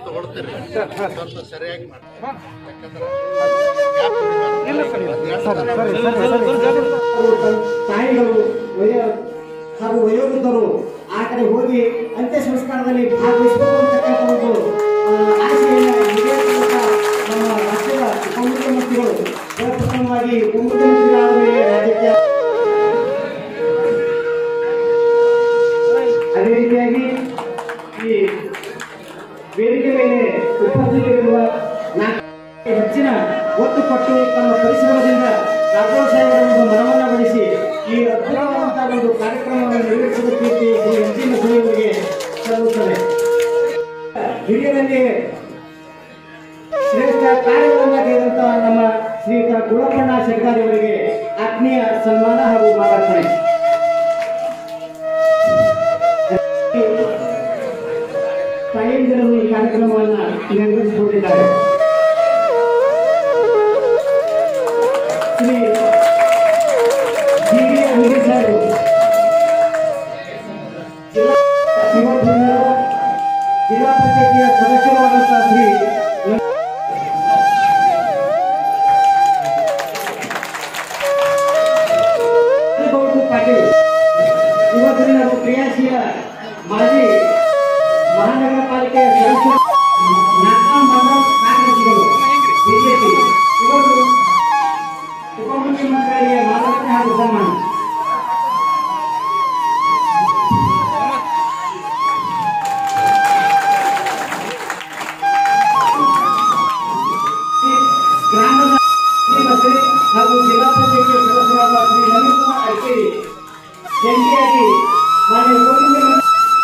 ತಗೊಳ್ತೀರಿ ಸ್ವಲ್ಪ ಸರಿಯಾಗಿ ಮಾಡಿ ಯಾಕಂದ್ರೆ ಗ್ಯಾಪ್ ಬಿಡಬಾರ್ದು. ತಾಯಿಗಳು ವಯೋ ಹಾಗೂ ವಯೋವೃದ್ಧರು ಆ ಕಡೆ ಹೋಗಿ ಅಂತ್ಯ ಸಂಸ್ಕಾರದಲ್ಲಿ ಭಾಗವಹಿಸಬೇಕು ಅಂತಕ್ಕಂಥ ಒಂದು ಆ, ಆಸೆಯನ್ನು ಈಡೇರಿಸುವಂತ ನಮ್ಮ ರಾಜ್ಯದ ಉಪಮುಖ್ಯಮಂತ್ರಿಗಳು ಪ್ರಪ್ರಥಮವಾಗಿ ಉಪಮುಖ್ಯಮಂತ್ರಿಗಳಾದ ಮೇಲೆ ರಾಜ್ಯಕ್ಕೆ ಅದೇ ರೀತಿಯಾಗಿ ಈ ವೇದಿಕೆ ಮೇಲೆ ಉಪಸ್ಥಿತರಿರುವ ನಾಲ್ಕು ಹೆಚ್ಚಿನ ಒತ್ತು ಕೊಟ್ಟು ತಮ್ಮ ಪರಿಶ್ರಮದಿಂದ ರಾಘವ್ ಸಾಹೇಬರ ಒಂದು ಮನವನ್ನ ಬಡಿಸಿ ಈ ಅದ್ಭುತವಾದಂತಹ ಒಂದು ಕಾರ್ಯಕ್ರಮವನ್ನು ನಿರ್ವಹಿಸಿದ ಕೀರ್ತಿ ಶ್ರೀ ಎಂ ಜಿ ಅವರಿಗೆ ಸಲ್ಲುತ್ತದೆ ಹಿರಿಯರಲ್ಲಿ ಶ್ರೇಷ್ಠ ಕಾರ್ಯಗಳನ್ನು ಕೈಗೊಂಡ ನಮ್ಮ ಶ್ರೀಯುತ ಗುಳಪ್ಪಣ್ಣ ಶೆಟ್ಟಾರಿ ಅವರಿಗೆ ಆತ್ಮೀಯ ಸನ್ಮಾನ ಹಾಗೂ ಮಾಲಾರ್ಪಣೆ ತಾಯಂದಿರರು ಈ ಕಾರ್ಯಕ್ರಮವನ್ನು ನಿರ್ವಹಿಸಿಕೊಂಡಿದ್ದಾರೆ ಶ್ರೀ ಜಿ ವಿ ಅಂಗಡಿ ಸಾಹೇಬರು ಜಿಲ್ಲಾ ಯುವ ಮುಖಂಡರು, ಜಿಲ್ಲಾ ಪಂಚಾಯತಿಯ ಸದಸ್ಯರಾದಂತಹ ಶ್ರೀ ನ- ಗೌಡ್ರು ಪಾಟೀಲ್ ಇವತ್ತಿನ ನಮ್ಮ ಕ್ರಿಯಾಶೀಲ ಮಾಜಿ ಮಹಾನಗರ ಪಾಲಿಕೆಯ ಸದಸ್ಯರು ನಾಲ್ಕಾಂ ಮಂಡಲ ಕಾರ್ಯದರ್ಶಿಗಳು ಬಿಜೆಪಿ ಇವರು ಉಪಮುಖ್ಯಮಂತ್ರಿಗಳಿಗೆ ಮಾಲಾರ್ಪಣೆ ಹಾಗೂ ಸನ್ಮಾನ ಗ್ರಾಮದ ಶ್ರೀಮತಿ ಹಾಗೂ ಜಿಲ್ಲಾ ಪಂಚಾಯತಿ ಸದಸ್ಯರಾದ ಶ್ರೀ ನವೀನ್ ಕುಮಾರ್ ಅಡ್ಕೇರಿ ಜಂಟಿಯಾಗಿ ಮಾನ್ಯ ಉಪಮುಖ್ಯಮಂತ್ರಿ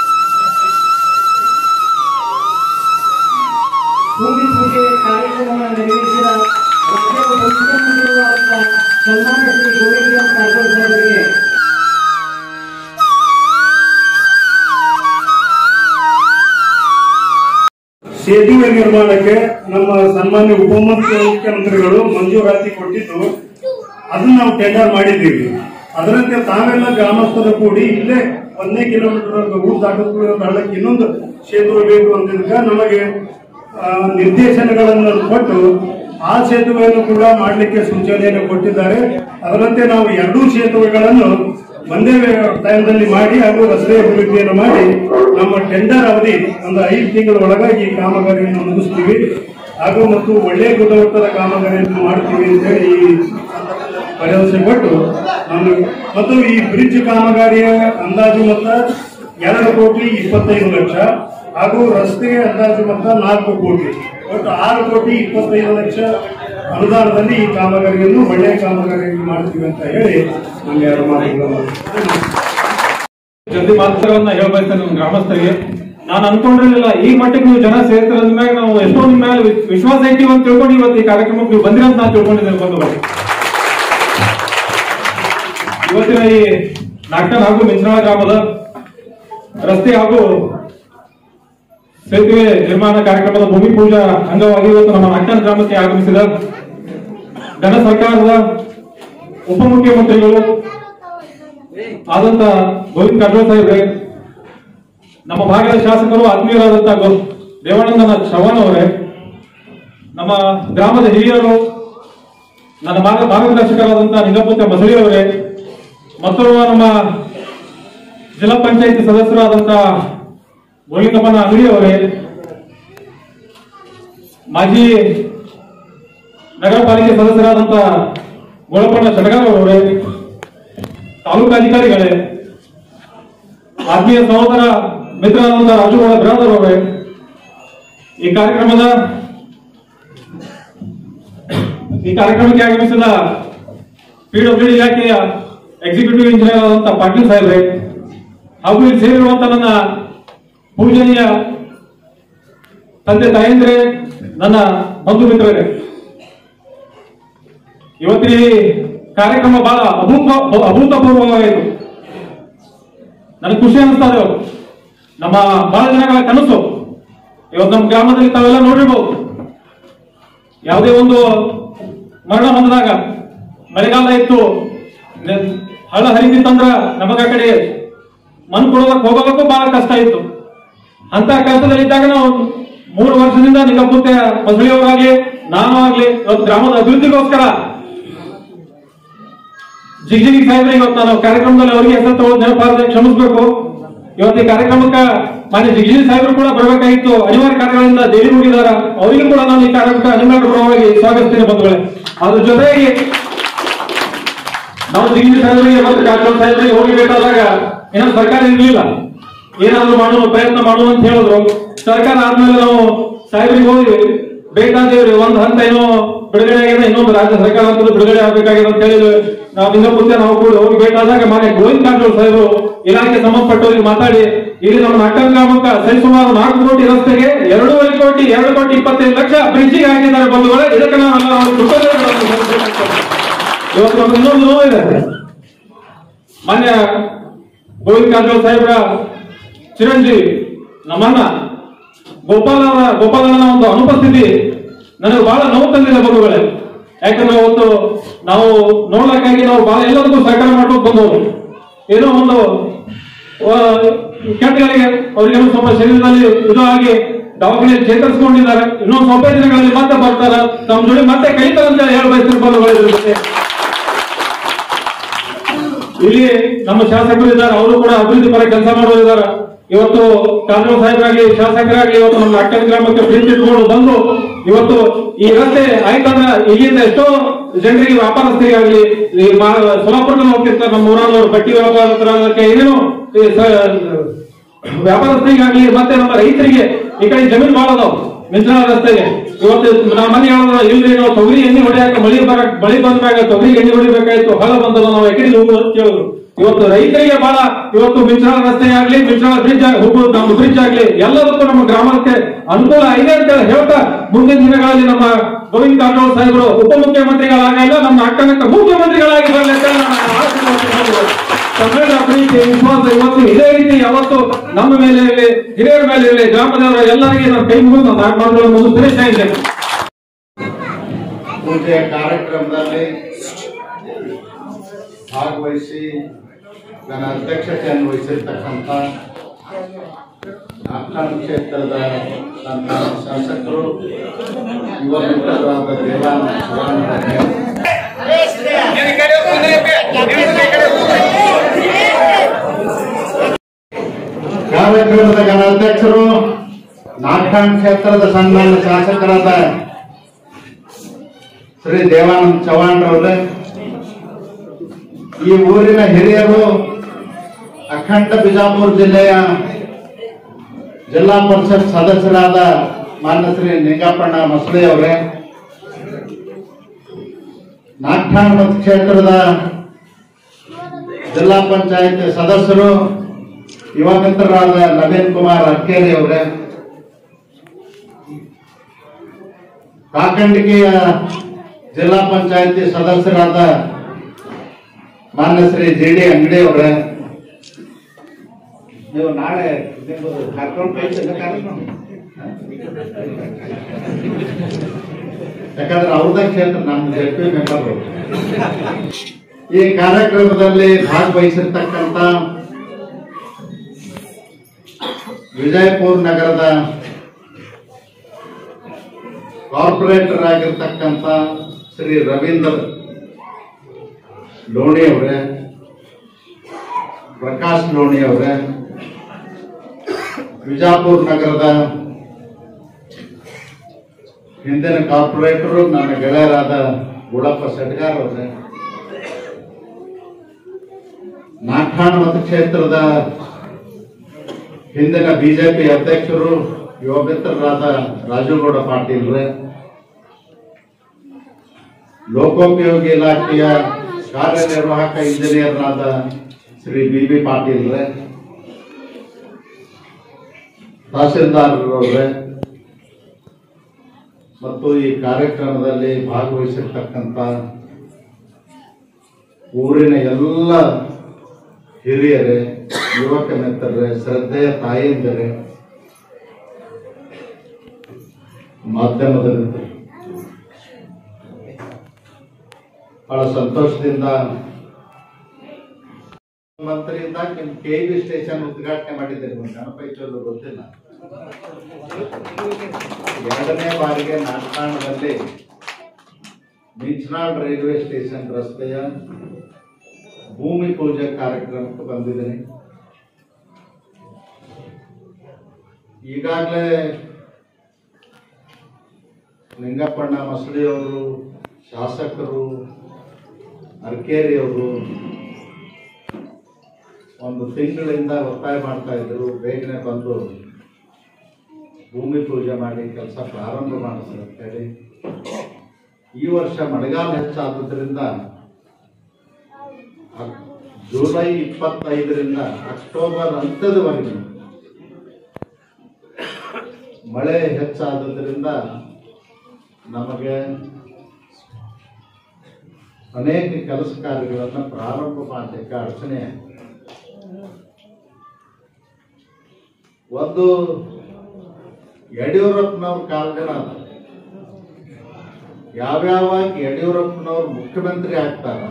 ಭೂಮಿ ಪೂಜೆ ಕಾರ್ಯಕ್ರಮವನ್ನು ನಿರ್ವಹಿಸಿದ ರಾಜ್ಯದ ಮುಖ್ಯಮಂತ್ರಿಗಳಾದ ಸನ್ಮಾನ್ಯ ಶ್ರೀ ಗೋವಿಂದ ಕಾರಜೋಳ ಸಾಹೇಬರಿಗೆ ಸೇತುವೆ ನಿರ್ಮಾಣಕ್ಕೆ ನಮ್ಮ ಸನ್ಮಾನ್ಯ ಉಪಮುಖ್ಯಮಂತ್ರಿಗಳು ಮಂಜೂರಾತಿ ಕೊಟ್ಟಿದ್ದು ಅದನ್ನ ನಾವು ಟೆಂಡರ್ ಮಾಡಿದ್ದೀವಿ ಅದರಂತೆ ತಾವೆಲ್ಲ ಗ್ರಾಮಸ್ಥರು ಕೂಡಿ ಇಲ್ಲೇ ಒಂದೇ ಕಿಲೋಮೀಟರ್ ಊರು ದಾಟುತ್ತಿರೋ ಹಳ್ಳಕ್ಕೆ ಇನ್ನೊಂದು ಸೇತುವೆ ಬೇಕು ಅಂತಿದ್ಕ ನಮಗೆ ಆ, ನಿರ್ದೇಶನಗಳನ್ನು ಕೊಟ್ಟು ಆ ಸೇತುವೆಯನ್ನು ಕೂಡ ಮಾಡಲಿಕ್ಕೆ ಸೂಚನೆಯನ್ನು ಕೊಟ್ಟಿದ್ದಾರೆ ಅದರಂತೆ ನಾವು ಎರಡೂ ಸೇತುವೆಗಳನ್ನು ಒಂದೇ ಟೈಮ್ದಲ್ಲಿ ಮಾಡಿ ಹಾಗೂ ರಸ್ತೆ ಅಭಿವೃದ್ಧಿಯನ್ನು ಮಾಡಿ ನಮ್ಮ ಟೆಂಡರ್ ಅವಧಿ ಒಂದು ಐದು ತಿಂಗಳ ಒಳಗಾಗಿ ಈ ಕಾಮಗಾರಿಯನ್ನು ಮುಗಿಸ್ತೀವಿ ಹಾಗೂ ಮತ್ತು ಒಳ್ಳೆ ಗುಣಮಟ್ಟದ ಕಾಮಗಾರಿಯನ್ನು ಮಾಡ್ತೀವಿ ಅಂತೇಳಿ ಈ ಭರವಸೆ ಕೊಟ್ಟು ನಾನು ಮತ್ತು ಈ ಬ್ರಿಡ್ಜ್ ಕಾಮಗಾರಿಯ ಅಂದಾಜು ಮೊತ್ತ ಎರಡು ಕೋಟಿ ಇಪ್ಪತ್ತೈದು ಲಕ್ಷ ಹಾಗೂ ರಸ್ತೆಗೆ ಅಂದಾಜು ಮೊತ್ತ ನಾಲ್ಕು ಕೋಟಿ ಒಟ್ಟು ಆರು ಕೋಟಿ ಇಪ್ಪತ್ತೈದು ಲಕ್ಷ ಅನುದಾನದಲ್ಲಿ ಈ ಕಾಮಗಾರಿಯನ್ನು ಒಳ್ಳೆಯ ಕಾಮಗಾರಿಯನ್ನು ಮಾಡ್ತೀವಿ ಅಂತ ಹೇಳಿ ನಾನು ಎರಡು ಮಾತುಗಳನ್ನು ಜಲ್ದಿ ಮಾತುಗಳನ್ನ ಹೇಳ್ಬಯಸ್ತೇನೆ ನಮ್ಮ ಗ್ರಾಮಸ್ಥರಿಗೆ ನಾನು ಅನ್ಕೊಂಡಿರ್ಲಿಲ್ಲ ಈ ಮಟ್ಟಿಗೆ ನೀವು ಜನ ಸೇರ್ತೀರ ಅಂದ್ಮೇಲೆ ನಾವು ಎಷ್ಟೋ ನಿಮ್ಮ ಮೇಲೆ ವಿ- ವಿಶ್ವಾಸ ಇಟ್ಟಿವಿ ಅಂತ ತಿಳ್ಕೊಂಡು ಇವತ್ತು ಈ ಕಾರ್ಯಕ್ರಮಕ್ಕೆ ನೀವು ಬಂದಿರಂತ ನಾನು ತಿಳ್ಕೊಂಡಿದ್ದೇನೆ ಬಂದು ಬನ್ನಿ ಇವತ್ತಿನ ಈ ನಾಟಕ ಹಾಗೂ ಮಿಂಚನಾಳ ಗ್ರಾಮದ ರಸ್ತೆ ಹಾಗೂ ಸೇತುವೆ ನಿರ್ಮಾಣ ಕಾರ್ಯಕ್ರಮದ ಭೂಮಿ ಪೂಜಾ ಅಂಗವಾಗಿ ಇವತ್ತು ನಮ್ಮ ನಾಟಕ ಗ್ರಾಮಕ್ಕೆ ಆಗಮಿಸಿದ ಘನ ಸರ್ಕಾರದ ಉಪಮುಖ್ಯಮಂತ್ರಿಗಳು ಆದಂತ ಗೋವಿಂದ ಕಾರಜೋಳ ಸಾಹೇಬ್ರೆ ನಮ್ಮ ಭಾಗದ ಶಾಸಕರು ಆತ್ಮೀಯರಾದಂತ ಗೋ ದೇವಾನಂದನ ಚವ್ಹಾಣ್ ಅವರೇ ನಮ್ಮ ಗ್ರಾಮದ ಹಿರಿಯರು ನನ್ನ ಭಾಗ ಮಾರ್ಗದರ್ಶಕರಾದಂತ ನಿಂಗಪುತ್ತ ಮಸಳಿ ಅವರೇ ಮತ್ತು ನಮ್ಮ ಜಿಲ್ಲಾ ಪಂಚಾಯತಿ ಸದಸ್ಯರಾದಂತ ಗೋವಿಂದಪ್ಪನ ಅಂಗಡಿ ಅವರೇ ಮಾಜಿ ನಗರ ಪಾಲಿಕೆ ಸದಸ್ಯರಾದಂತ ಗೋಳಪ್ಪಣ್ಣ ಶಟಗಾರ್ ಅವರೇ ತಾಲೂಕು ಅಧಿಕಾರಿಗಳೇ ಆತ್ಮೀಯ ಸಹೋದರ ಮಿತ್ರರಾದಂತಹ ರಾಜುಗೌಡ ಬ್ರಾದರ್ ಅವರೇ ಈ ಕಾರ್ಯಕ್ರಮದ ಈ ಕಾರ್ಯಕ್ರಮಕ್ಕೆ ಆಗಮಿಸಿದ ಪಿಡಬ್ಲ್ಯೂ ಇಲಾಖೆಯ ಎಕ್ಸಿಕ್ಯೂಟಿವ್ ಇಂಜಿನಿಯರ್ ಆದಂತಹ ಪಾಟೀಲ್ ಸಾಹೇಬ್ರೆ ಹಾಗೂ ಇಲ್ಲಿ ಸೇರಿರುವಂತಹ ನನ್ನ ಪೂಜನೀಯ ತಂದೆ ತಾಯಂದ್ರೆ ನನ್ನ ಬಂಧು ಮಿತ್ರರೇ ಇವತ್ತಿನ ಈ ಕಾರ್ಯಕ್ರಮ ಬಹಳ ಅಭೂತ ಅಭೂತಪೂರ್ವವಾಯಿತು ನನಗೆ ಖುಷಿ ಅನಿಸ್ತಾ ಇದೆ ಇವತ್ತು. ನಮ್ಮ ಬಹಳ ಜನಗಳ ಕನಸು ಇವತ್ತು ನಮ್ಮ ಗ್ರಾಮದಲ್ಲಿ ತಾವೆಲ್ಲ ನೋಡಿರ್ಬೋದು ಯಾವುದೇ ಒಂದು ಮರಣ ಹೊಂದಿದಾಗ ಮಳೆಗಾಲ ಇತ್ತು ನೆ- ಹಳ್ಳ ಹರಿದಿತ್ತಂದ್ರ ನಮಗ ಆ ಕಡೆ ಮಣ್ಣು ಕೊಡೋದಕ್ಕೆ ಹೋಗೋದಕ್ಕೂ ಬಹಳ ಕಷ್ಟ ಇತ್ತು ಅಂತ ಕಷ್ಟದಲ್ಲಿದ್ದಾಗ ನಾವು ಮೂರು ವರ್ಷದಿಂದ ನಿಂಗಪುತ್ತೆ ಮಸಳಿಯವರಾಗ್ಲಿ ನಾನು ಆಗ್ಲಿ ಇವತ್ತು ಗ್ರಾಮದ ಅಭಿವೃದ್ಧಿಗೋಸ್ಕರ ಜಿಗ್ಜಿಗಿ ಸಾಹೇಬ್ರೆ ಇವತ್ತು ನಾನು ಕಾರ್ಯಕ್ರಮದಲ್ಲಿ ಅವರಿಗೆ ಹೆಸರು ತಗೊಳ್ಳೋದು ನೆನಪಾದ್ರೆ ಕ್ಷಮಿಸ್ಬೇಕು ಇವತ್ತು ಈ ಕಾರ್ಯಕ್ರಮಕ್ಕೆ ಮಾನ್ಯ ಜಿಗ್ಜಿಗಿ ಸಾಹೇಬರು ಕೂಡ ಬರಬೇಕಾಗಿತ್ತು ಅನಿವಾರ್ಯ ಕಾರ್ಯಗಳಿಂದ ದೇವಿ ಹೋಗಿದಾರ ಅವರಿಗೂ ಕೂಡ ನಾನು ಈ ಕಾರ್ಯಕ್ರಮಕ್ಕೆ ನಿಮ್ಮೆಲ್ಲರ ಪರವಾಗಿ ಸ್ವಾಗತಿಸ್ತೀನಿ ಬಂಧುಗಳೇ ಅದ್ರ ಜೊತೆಗೆ ನಾವು ಜಿಗ್ಜಿಗಿ ಸಾಹೇಬರಿಗೆ ಮತ್ತು ಕಾಕಲ್ ಸಾಹೇಬರಿಗೆ ಹೋಗಿ ಬೇಕಾದಾಗ ಏನೋ ಸರ್ಕಾರ ಇರ್ಲಿಲ್ಲ ಏನಾದ್ರು ಮಾಡುವ ಪ್ರಯತ್ನ ಮಾಡುವ ಅಂತ ಹೇಳಿದ್ರು ಸರ್ಕಾರ ಆದ್ಮೇಲೆ ನಾವು ಸಾಹೇಬರಿಗೆ ಹೋಗಿ ಬೇಕಾದೇವ್ರಿ ಒಂದ್ ಹಂತ ಏನೋ ಬಿಡುಗಡೆ ಆಗಿದೆ ಇನ್ನೊಂದು ರಾಜ್ಯ ಸರ್ಕಾರ ಅಂತ ಬಿಡುಗಡೆ ಆಗ್ಬೇಕಾಗಿದೆ ಅಂತ ಹೇಳಿ ನಾವು ಲಿಂಗಪುತ್ತೆ ನಾವು ಕೂಡ ಹೋಗಿ ಬೇಕಾದಾಗ ಮಾನ್ಯ ಗೋವಿಂದ ಕಾರಜೋಳ ಸಾಹೇಬರು ಇಲಾಖೆ ಸಂಬಂಧಪಟ್ಟವರಿಗೆ ಮಾತಾಡಿ ಇಲ್ಲಿ ನಮ್ಮ ನಕ್ಕಲ್ ಗ್ರಾಮಕ್ಕೆ ಸರಿಸುಮಾರು ನಾಲ್ಕು ಕೋಟಿ ರಸ್ತೆಗೆ ಎರಡೂವರೆ ಕೋಟಿ ಎರಡು ಕೋಟಿ ಇಪ್ಪತ್ತೈದು ಲಕ್ಷ ಬ್ರಿಡ್ಜಿಗೆ ಹಾಕಿದ್ದಾರೆ ಬಂಧುಗಳೇ ಇದಕ್ಕೆ ನಾವೆಲ್ಲ ಅವ್ರಿಗೆ ಕೃತಜ್ಞತೆಗಳನ್ನು ಸಲ್ಲಿಸಬೇಕಾಗ್ತದೆ. ಇವತ್ತು ನಮ್ಗೆ ಇನ್ನೊಂದು ನೋವಿದೆ ಮಾನ್ಯ ಗೋವಿಂದ ಕಾರಜೋಳ ಸಾಹೇಬ್ರ ಚಿರಂಜೀವಿ ನಮ್ಮನ್ನ ಗೋಪಾಲ ಗೋಪಾಲನ ಒಂದು ಅನುಪಸ್ಥಿತಿ ನನಗೆ ಬಹಳ ನೋವು ತಂದಿದೆ ಮಗುಗಳೇ ಯಾಕಂದ್ರೆ ಅವತ್ತು ನಾವು ನೋಡ್ಲಿಕ್ಕಾಗಿ ನಾವು ಬಹಳ ಎಲ್ಲದಕ್ಕೂ ಸಹಕಾರ ಮಾಡ್ಕೊಂಡು ಬಂದವರು ಏನೋ ಒಂದು ಆ, ಕೆಟ್ಟಗಳಿಗೆ ಅವ್ರಿಗೇನೋ ಸ್ವಲ್ಪ ಶರೀರದಲ್ಲಿ ಇದು ಆಗಿ ದವಾಖಾನೆ ಚೇತರಿಸ್ಕೊಂಡಿದ್ದಾರೆ ಇನ್ನೊಂದು ಸ್ವಲ್ಪ ದಿನಗಳಲ್ಲಿ ಮತ್ತೆ ಬರ್ತಾರೆ ತಮ್ಮ ಜೋಡಿ ಮತ್ತೆ ಕಲಿತಾರೆ ಅಂತ ಹೇಳಿ ಬಯಸ್ತಿರ್ಬೋದು ಇಲ್ಲಿ ನಮ್ಮ ಶಾಸಕರು ಇದ್ದಾರೆ ಅವರು ಕೂಡ ಅಭಿವೃದ್ಧಿ ಪರ ಕೆಲಸ ಮಾಡೋರಿದ್ದಾರೆ ಇವತ್ತು ಕಾನೂನು ಸಾಹೇಬರಾಗ್ಲಿ ಶಾಸಕರಾಗ್ಲಿ ಇವತ್ತು ನಮ್ಮ ಅಕ್ಕನ ಗ್ರಾಮಕ್ಕೆ ಪ್ರೀತಿ ಇಟ್ಕೊಂಡು ಬಂದು ಇವತ್ತು ಈ ರಸ್ತೆ ಆಯ್ತಂದ್ರ ಇಲ್ಲಿಂದ ಎಷ್ಟೋ ಜನರಿಗೆ ವ್ಯಾಪಾರಸ್ಥರಿಗಾಗ್ಲಿ ಈ ಮಾ- ಸೊಲಾಪುರದಲ್ಲಿ ಹೋಗ್ತಿರ್ತಾರೆ ನಮ್ಮ ಊರವರು ಬಟ್ಟಿ ವ್ಯಾಪಾರಕ್ಕೆ ಏನೇನು ಈ ಸ- ವ್ಯಾಪಾರಸ್ಥರಿಗಾಗ್ಲಿ ಮತ್ತೆ ನಮ್ಮ ರೈತರಿಗೆ ಈ ಕಡೆ ಜಮೀನ್ ಭಾಳ ಅದಾವ ಮಿಂಚನ ರಸ್ತೆಗೆ ಇವತ್ತು ನಾ ಮನೆ ಹೇಳಿದ್ರ ಇಲ್ರಿ ನಾವು ತೊಗರಿ ಎಣ್ಣೆ ಹೊಡೆಯಾಕ ಮಳಿ ಬರ ಮಳಿ ಬಂದಾಗ ತೊಗರಿ ಎಣ್ಣೆ ಹೊಡಿಬೇಕಾಯ್ತು ಹೊಲ ಬಂದದ ನಾವು ಎಕಡೆ ಹೋಗುದು ಅಂತ ಕೇಳಿದ್ರು ಇವತ್ತು ರೈತರಿಗೆ ಬಹಳ ಇವತ್ತು ಮಿಂಚನ ರಸ್ತೆ ಆಗ್ಲಿ ಮಿಂಚನ ಬ್ರಿಡ್ಜ್ ಹೋಗುದು ನಮ್ಮ ಬ್ರಿಡ್ಜ್ ಆಗ್ಲಿ ಎಲ್ಲದಕ್ಕೂ ನಮ್ಮ ಗ್ರಾಮಕ್ಕೆ ಅನುಕೂಲ ಇದೆ ಅಂತ ಹೇಳ್ತಾ ಮುಂದಿನ ದಿನಗಳಲ್ಲಿ ನಮ್ಮ ಗೋವಿಂದ ಕಾರಜೋಳ ಸಾಹೇಬರು ಉಪಮುಖ್ಯಮಂತ್ರಿಗಳಾಗಲ್ಲ ನಮ್ಮ ಅಕ್ಕನಕ್ಕ ಮುಖ್ಯಮಂತ್ರಿಗಳಾಗಿ ಬರಲಿ ಅಂತ ನಾನು ಆಶೀರ್ವಾದ ತಮ್ಮೆಲ್ಲರ ಪ್ರೀತಿ ವಿಶ್ವಾಸ ಇವತ್ತು ಇದೇ ರೀತಿ ಯಾವತ್ತು ನಮ್ಮ ಮೇಲೆ ಇರಲಿ ಹಿರಿಯರ ಮೇಲೆ ಇರಲಿ ಗ್ರಾಮದವರ ಎಲ್ಲರಿಗೆ ನಾನು ಕೈ ಮುಗಿದು ನಾನು ನಾಲ್ಕು ಮಾತುಗಳನ್ನು ಮುಗಿಸ್ತೇನೆ ಜೈ ಹಿಂದ್. ಪೂಜೆಯ ಕಾರ್ಯಕ್ರಮದಲ್ಲಿ ಭಾಗವಹಿಸಿ ನನ್ನ ಅಧ್ಯಕ್ಷತೆಯನ್ನು ವಹಿಸಿರ್ತಕ್ಕಂಥ ನಾಲ್ಕಾಣ ಕ್ಷೇತ್ರದ ನನ್ನ ಶಾಸಕರು ಯುವ ಮಿತ್ರರಾದ ದೇವಾನಂದ ಶಿವಾನಂದ ಕಾರ್ಯಕ್ರಮದ ಗಣಾಧ್ಯಕ್ಷರು ನಾಲ್ಕಾಣ ಕ್ಷೇತ್ರದ ಸನ್ಮಾನ್ಯ ಶಾಸಕರಾದ ಶ್ರೀ ದೇವಾನಂದ ಚವ್ಹಾಣ್ ರವರೇ ಈ ಊರಿನ ಹಿರಿಯರು ಅಖಂಡ ಬಿಜಾಪುರ ಜಿಲ್ಲೆಯ ಜಿಲ್ಲಾ ಪರಿಷತ್ ಸದಸ್ಯರಾದ ಮಾನ್ಯ ಶ್ರೀ ನಿಂಗಪ್ಪಣ್ಣ ಮಸಳಿ ಅವರೇ ನಾಗ್ಠಾಣ್ ಕ್ಷೇತ್ರದ ಜಿಲ್ಲಾ ಪಂಚಾಯತ್ ಸದಸ್ಯರು ಯುವ ಮಿತ್ರರಾದ ನವೀನ್ ಕುಮಾರ್ ಅರ್ಕೇರಿ ಅವರೇ ಕಾಕಂಡಿಕೆಯ ಜಿಲ್ಲಾ ಪಂಚಾಯತಿ ಸದಸ್ಯರಾದ ಮಾನ್ಯ ಶ್ರೀ ಜಿ ಡಿ ಅಂಗಡಿ ಅವರೇ ನೀವು ನಾಳೆ ನಿಮ್ಮದು ಕರ್ಕೊಂಡು ಕಳಿಸಿದ ಕಾರ್ಯಕ್ರಮ ಯಾಕಂದ್ರೆ ಅವ್ರದೇ ಕ್ಷೇತ್ರ ನಮ್ಮ ಜೆ ಪಿ ಮೆಂಬರ್ ಈ ಕಾರ್ಯಕ್ರಮದಲ್ಲಿ ಭಾಗವಹಿಸಿರ್ತಕ್ಕಂಥ ವಿಜಯಪುರ ನಗರದ ಕಾರ್ಪೊರೇಟರ್ ಆಗಿರ್ತಕ್ಕಂಥ ಶ್ರೀ ರವೀಂದ್ರ ಲೋಣಿ ಅವರೇ ಪ್ರಕಾಶ್ ಲೋಣಿ ಅವರೇ ವಿಜಾಪುರ ನಗರದ ಹಿಂದಿನ ಕಾರ್ಪೊರೇಟರು ನನ್ನ ಗೆಳೆಯರಾದ ಗುಡಪ್ಪ ಸಡ್ಗಾರ್ ಅವರೇ ನಾಠಾಣ ಮತಕ್ಷೇತ್ರದ ಹಿಂದಿನ ಬಿಜೆಪಿ ಅಧ್ಯಕ್ಷರು ಯುವ ಮಿತ್ರರಾದ ರಾಜುಗೌಡ ಪಾಟೀಲ್ರೆ ಲೋಕೋಪಯೋಗಿ ಇಲಾಖೆಯ ಕಾರ್ಯನಿರ್ವಾಹಕ ಇಂಜಿನಿಯರ್ನಾದ ಶ್ರೀ ಬಿ ಬಿ ಪಾಟೀಲ್ರೆ ತಹಸೀಲ್ದಾರರವ್ರೆ ಮತ್ತು ಈ ಕಾರ್ಯಕ್ರಮದಲ್ಲಿ ಭಾಗವಹಿಸಿರ್ತಕ್ಕಂಥ ಊರಿನ ಎಲ್ಲ ಹಿರಿಯರೇ ಯುವಕ ಮಿತ್ರರೇ ಶ್ರದ್ಧೆಯ ತಾಯಿಯಂದಿರೇ ಮಾಧ್ಯಮದ ಮಿತ್ರರು ಬಹಳ ಸಂತೋಷದಿಂದ ಮಂತ್ರಿಯಿಂದ ನಿಮ್ ಕೆ ಬಿ ಸ್ಟೇಷನ್ ಉದ್ಘಾಟನೆ ಮಾಡಿದ್ದೇನೆ ನಿಮ್ಗೆ ಗಣಪತಿ ಗೊತ್ತಿಲ್ಲ ಎರಡನೇ ಬಾರಿಗೆ ನಾಟಕಾಂಡದಲ್ಲಿ ಮಿಂಚನಾಳ್ ರೈಲ್ವೆ ಸ್ಟೇಷನ್ ರಸ್ತೆಯ ಭೂಮಿ ಪೂಜೆ ಕಾರ್ಯಕ್ರಮಕ್ಕೆ ಬಂದಿದ್ದೀನಿ ಈಗಾಗಲೇ ಲಿಂಗಪ್ಪಣ್ಣ ಮಸಳಿಯವರು ಶಾಸಕರು ಅರ್ಕೇರಿಯವರು ಒಂದು ತಿಂಗಳಿಂದ ಒತ್ತಾಯ ಮಾಡ್ತಾ ಇದ್ರು ಬೇಗನೆ ಬಂದು ಭೂಮಿ ಪೂಜೆ ಮಾಡಿ ಕೆಲಸ ಪ್ರಾರಂಭ ಮಾಡಿಸ್ರಿ ಅಂತೇಳಿ ಈ ವರ್ಷ ಮಳೆಗಾಲ ಹೆಚ್ಚಾದದ್ರಿಂದ ಅಕ್- ಜುಲೈ ಇಪ್ಪತ್ತೈದರಿಂದ ಅಕ್ಟೋಬರ್ ಅಂತ್ಯದವರೆಗೆ ಮಳೆ ಹೆಚ್ಚಾದದ್ರಿಂದ ನಮಗೆ ಅನೇಕ ಕೆಲಸ ಕಾರ್ಯಗಳನ್ನು ಪ್ರಾರಂಭ ಮಾಡಲಿಕ್ಕೆ ಅಡಚಣೆ ಆಗಿದೆ. ಒಂದು ಯಡಿಯೂರಪ್ಪನವ್ರ ಕಾಲಗಳ ಯಾವ್ಯಾವಾಗ ಯಡಿಯೂರಪ್ಪನವ್ರು ಮುಖ್ಯಮಂತ್ರಿ ಆಗ್ತಾರ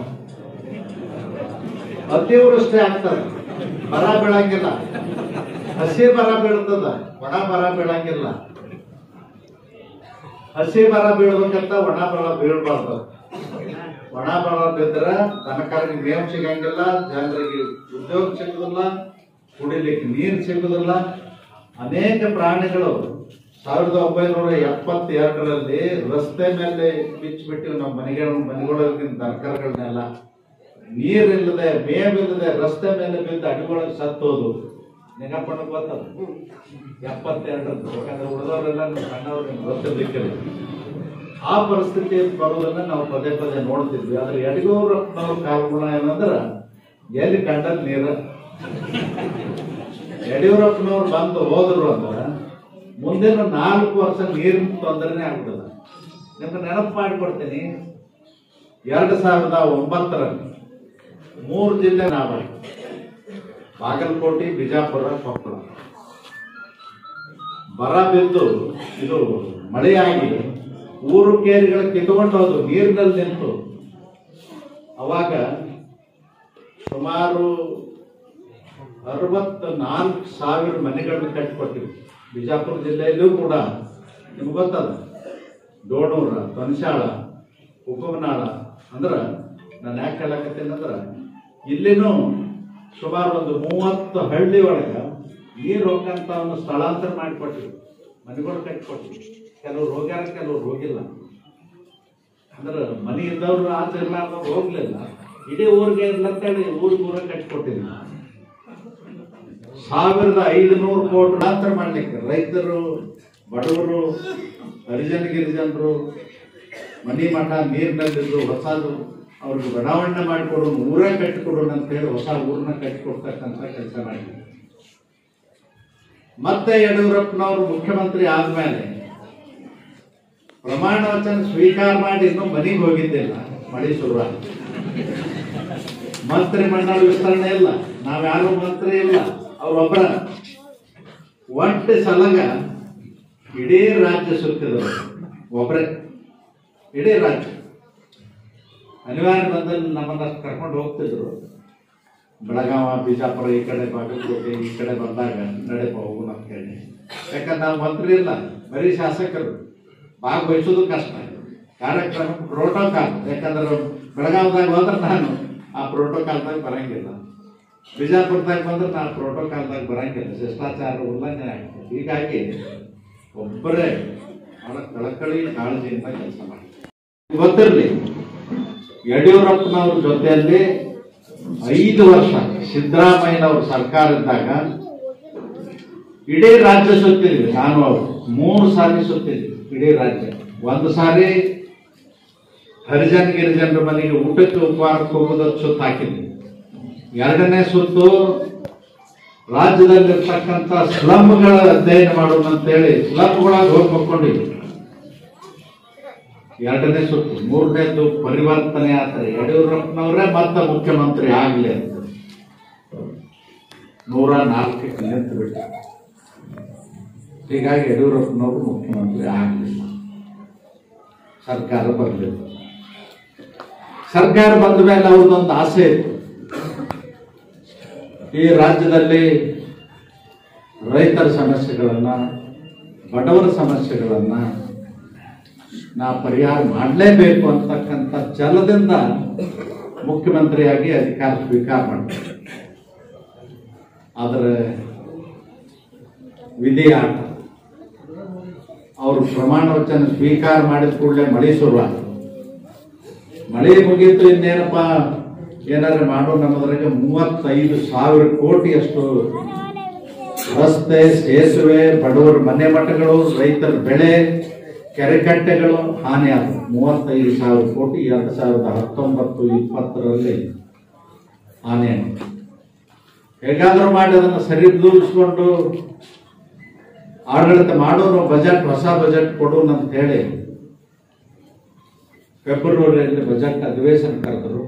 ಅತಿವೃಷ್ಟಿ ಆಗ್ತಾರ ಬರ ಬೀಳಂಗಿಲ್ಲ ಹಸಿ ಬರ ಬೀಳ್ತದ ಒಣ ಬರ ಬೀಳಂಗಿಲ್ಲ ಹಸಿ ಬರ ಬೀಳ್ಬೇಕಂತ ಒಣ ಬರ ಬೀಳ್ಬಾರ್ದು ಒಣ ಬರ ಬಿದ್ರ ದನಕರಿಗೆ ಮೇವು ಸಿಗಂಗಿಲ್ಲ ಜನರಿಗೆ ಉದ್ಯೋಗ ಸಿಗುದಿಲ್ಲ ಕುಡಿಲಿಕ್ಕೆ ನೀರು ಸಿಗುದಿಲ್ಲ ಅನೇಕ ಪ್ರಾಣಿಗಳು ಸಾವಿರದ ಒಂಬೈನೂರ ಎಪ್ಪತ್ತೆರಡರಲ್ಲಿ ರಸ್ತೆ ಮೇಲೆ ಬಿಚ್ಚಿಬಿಟ್ಟಿವಿ ನಮ್ಮ ಮನೆಗಳ ಮನೆಗಳೊಳಗಿನ ದನಕರಗಳನ್ನೆಲ್ಲ ನೀರಿಲ್ಲದೆ ಮೇವಿಲ್ಲದೆ ರಸ್ತೆ ಮೇಲೆ ಬಿದ್ದು ಅಡಿಗೊಳಗೆ ಸತ್ತೋದು ನಿಗಪ್ಪಣ್ಣ ಗೊತ್ತದ ಎಪ್ಪತ್ತೆರಡರದ್ದು ಯಾಕಂದ್ರೆ ಉಳಿದವರೆಲ್ಲ ನಮ್ಮ ಸಣ್ಣವ್ರಿಗೆ ಗೊತ್ತಿರ್ಲಿಕ್ಕಿಲ್ಲ ಆ ಪರಿಸ್ಥಿತಿ ಬರೋದನ್ನ ನಾವು ಪದೇ ಪದೇ ನೋಡ್ತಿದ್ವಿ ಆದ್ರೆ ಯಡಿಯೂರಪ್ಪನವ್ರ ಕಾಲ್ಗುಣ ಏನಂದ್ರ ಎಲ್ಲಿ ಕಂಡದ್ ನೀರ ಯಡಿಯೂರಪ್ಪನವ್ರು ಬಂದು ಹೋದ್ರು ಅಂದ್ರ ಮುಂದಿನ ನಾಲ್ಕು ವರ್ಷ ನೀರಿನ ತೊಂದರೆನೇ ಆಗ್ತದ ನಿಮ್ಗೆ ನೆನಪು ಮಾಡಿಕೊಡ್ತೀನಿ ಎರಡು ಸಾವಿರದ ಒಂಬತ್ತರಲ್ಲಿ ಮೂರು ಜಿಲ್ಲೆ ನಾವ ಬಾಗಲಕೋಟೆ ಬಿಜಾಪುರ ಕೊಪ್ಪಳ ಬರ ಬಿದ್ದು ಇದು ಮಳೆಯಾಗಿ ಊರು ಕೇರಿಗಳ ಕಿತ್ಕೊಂಡು ಹೋದ್ರು ನೀರಿನಲ್ಲಿ ನಿಂತು ಅವಾಗ ಸುಮಾರು ಅರವತ್ತ ನಾಲ್ಕು ಸಾವಿರ ಮನೆಗಳನ್ನ ಕಟ್ಟಿಕೊಟ್ಟಿವಿ ಬಿಜಾಪುರ ಜಿಲ್ಲೆಯಲ್ಲೂ ಕೂಡ ನಿಮ್ಗೆ ಗೊತ್ತದ ಡೋಣೂರ ತೊನಶಾಳ ಉಪಮನಾಳ ಅಂದ್ರ ನಾನು ಯಾಕೆ ಹೇಳಕತ್ತೀನಿ ಅಂದ್ರ ಇಲ್ಲಿನೂ ಸುಮಾರು ಒಂದು ಮೂವತ್ತು ಹಳ್ಳಿ ಒಳಗ ನೀರು ಹೋಗಂತ ಒಂದು ಸ್ಥಳಾಂತರ ಮಾಡಿಕೊಟ್ಟಿವಿ ಮನೆಗಳು ಕಟ್ಟಿಕೊಟ್ಟಿವಿ ಕೆಲವ್ರು ಹೋಗ್ಯಾರ ಕೆಲವ್ರು ಹೋಗಿಲ್ಲ ಅಂದ್ರೆ ಮನೆ ಇದ್ದವ್ರು ಆಚೆ ಇರ್ಲಾರ್ದವ್ರು ಹೋಗ್ಲಿಲ್ಲ ಇಡೀ ಊರಿಗೆ ಇರ್ಲಂತೇಳಿ ಊರಿಗೆ ಊರ ಕಟ್ಟಿಕೊಟ್ಟಿದ್ವಿ ಸಾವಿರದ ಐದುನೂರು ಕೋಟಿ ಅಂತರ ಮಾಡ್ಲಿಕ್ಕೆ ರೈತರು ಬಡವರು ಹರಿಜನ ಗಿರಿಜನರು ಮನಿ ಮಠ ನೀರಿನಲ್ಲಿದ್ದು ಹೊಸದು ಅವ್ರಿಗೆ ಬಡಾವಣೆ ಮಾಡಿಕೊಡು ಊರೇ ಕಟ್ಟಿಕೊಡು ಅಂತ ಹೇಳಿ ಹೊಸ ಊರನ್ನ ಕಟ್ಟಿಕೊಡ್ತಕ್ಕಂಥ ಕೆಲಸ ಮಾಡಿದ್ವಿ ಮತ್ತೆ ಯಡಿಯೂರಪ್ಪನವರು ಮುಖ್ಯಮಂತ್ರಿ ಆದ್ಮೇಲೆ ಪ್ರಮಾಣ ವಚನ ಸ್ವೀಕಾರ ಮಾಡಿ ಇನ್ನೂ ಮನೆಗೆ ಹೋಗಿದ್ದಿಲ್ಲ ಮಳೆ ಶುರುವಾದ ಮಂತ್ರಿ ಮಂಡಲ ವಿಸ್ತರಣೆ ಇಲ್ಲ ನಾವ್ಯಾರು ಮಂತ್ರಿ ಇಲ್ಲ ಅವ್ರೊಬ್ಬರ ಒಂಟಿ ಸಲಗ ಇಡೀ ರಾಜ್ಯ ಸುತ್ತಿದ್ರು ಒಬ್ಬರೇ ಇಡೀ ರಾಜ್ಯ ಅನಿವಾರ್ಯ ಬಂದಲ್ಲಿ ನಮ್ಮನ್ನ ಕರ್ಕೊಂಡು ಹೋಗ್ತಿದ್ರು ಬೆಳಗಾವ ಬಿಜಾಪುರ ಈ ಕಡೆ ಬಾಗಲಕೋಟೆ ಈ ಕಡೆ ಬಂದಾಗ ನಡೆಪ ಹೋಗೋಣ ಅಂತ ಹೇಳಿ ಯಾಕಂದ್ರೆ ನಾವು ಮಂತ್ರಿ ಇಲ್ಲ ಬರೀ ಶಾಸಕರು ಭಾಗವಹಿಸೋದು ಕಷ್ಟ ಕಾರ್ಯಕ್ರಮ ಪ್ರೋಟೋಕಾಲ್ ಯಾಕಂದ್ರೆ ಬೆಳಗಾವದಾಗ ಹೋದ್ರೆ ನಾನು ಆ ಪ್ರೋಟೋಕಾಲ್ದಾಗ ಬರಂಗಿಲ್ಲ ಬಿಜಾಪುರದಾಗ ಬಂದ್ರೆ ನಾನು ಪ್ರೋಟೋಕಾಲ್ದಾಗ ಬರಂಗಿಲ್ಲ ಶಿಷ್ಟಾಚಾರ ಉಲ್ಲಂಘನೆ ಆಗ್ತದೆ ಹೀಗಾಗಿ ಒಬ್ಬರೇ ಬಹಳ ಕಳಕಳಿ ಕಾಳಜಿಯಿಂದ ಕೆಲಸ ಮಾಡಿ ಗೊತ್ತಿರಲಿ ಯಡಿಯೂರಪ್ಪನವ್ರ ಜೊತೆಯಲ್ಲಿ ಐದು ವರ್ಷ ಸಿದ್ದರಾಮಯ್ಯನವ್ರ ಸರ್ಕಾರ ಇದ್ದಾಗ ಇಡೀ ರಾಜ್ಯ ಸುತ್ತಿದ್ವಿ ನಾನು ಅವರು ಮೂರು ಸಾರಿ ಸುತ್ತಿದ್ವಿ ಇಡೀ ರಾಜ್ಯ ಒಂದು ಸಾರಿ ಹರಿಜನ ಗಿರಿಜನರ ಮನೆಗೆ ಊಟಕ್ಕೆ ಉಪಹಾರಕ್ಕೆ ಹೋಗೋದು ಸುತ್ತ ಹಾಕಿದ್ವಿ ಎರಡನೇ ಸುತ್ತು ರಾಜ್ಯದಲ್ಲಿರ್ತಕ್ಕಂಥ ಸ್ಲಮ್ಗಳ ಅಧ್ಯಯನ ಮಾಡೋಣ ಅಂತೇಳಿ ಸ್ಲಮ್ಗಳಾಗಿ ಹೋಗಿ ಮಕ್ಕೊಂಡಿದ್ವಿ ಎರಡನೇ ಸುತ್ತು ಮೂರನೇದು ಪರಿವರ್ತನೆ ಆದ್ರೆ ಯಡಿಯೂರಪ್ಪನವರೇ ಮತ್ತೆ ಮುಖ್ಯಮಂತ್ರಿ ಆಗ್ಲಿ ಅಂತ ನೂರ ನಾಲ್ಕಕ್ಕೆ ನಿಂತು ಬಿಟ್ಟ ಹೀಗಾಗಿ ಯಡಿಯೂರಪ್ಪನವರು ಮುಖ್ಯಮಂತ್ರಿ ಆಗಲಿಲ್ಲ ಸರ್ಕಾರ ಬರಲಿಲ್ಲ ಸರ್ಕಾರ ಬಂದ ಮೇಲೆ ಅವ್ರದ್ದೊಂದು ಆಸೆ ಇತ್ತು ಈ ರಾಜ್ಯದಲ್ಲಿ ರೈತರ ಸಮಸ್ಯೆಗಳನ್ನು ಬಡವರ ಸಮಸ್ಯೆಗಳನ್ನು ನಾ ಪರಿಹಾರ ಮಾಡಲೇಬೇಕು ಅಂತಕ್ಕಂಥ ಛಲದಿಂದ ಮುಖ್ಯಮಂತ್ರಿಯಾಗಿ ಅಧಿಕಾರ ಸ್ವೀಕಾರ ಮಾಡ್ತಾರೆ ಆದರೆ ವಿಧಿ ಆಟ ಅವರು ಪ್ರಮಾಣ ವಚನ ಸ್ವೀಕಾರ ಮಾಡಿದ ಕೂಡಲೇ ಮಳೆ ಶುರುವಾದ ಮಳೆ ಮುಗೀತು ಇನ್ನೇನಪ್ಪ ಏನಾದ್ರು ಮಾಡೋ ನಮ್ಮದ್ರಾಗ ಮೂವತ್ತೈದು ಸಾವಿರ ಕೋಟಿಯಷ್ಟು ರಸ್ತೆ ಸೇತುವೆ ಬಡವರ ಮನೆ ಮಠಗಳು ರೈತರ ಬೆಳೆ ಕೆರೆಕಟ್ಟೆಗಳು ಹಾನಿ ಆದವು ಮೂವತ್ತೈದು ಸಾವಿರ ಕೋಟಿ ಎರಡು ಸಾವಿರದ ಹತ್ತೊಂಬತ್ತು ಇಪ್ಪತ್ತರಲ್ಲಿ ಹಾನಿ ಆಗಿದೆ ಹೇಗಾದ್ರೂ ಮಾಡಿ ಅದನ್ನು ಸರಿದೂಗಿಸ್ಕೊಂಡು ಆಡಳಿತ ಮಾಡೋನು ಬಜೆಟ್ ಹೊಸ ಬಜೆಟ್ ಕೊಡೋಣ ಅಂತ ಹೇಳಿ ಫೆಬ್ರವರಿಯಲ್ಲಿ ಬಜೆಟ್ ಅಧಿವೇಶನ ಕರೆದರು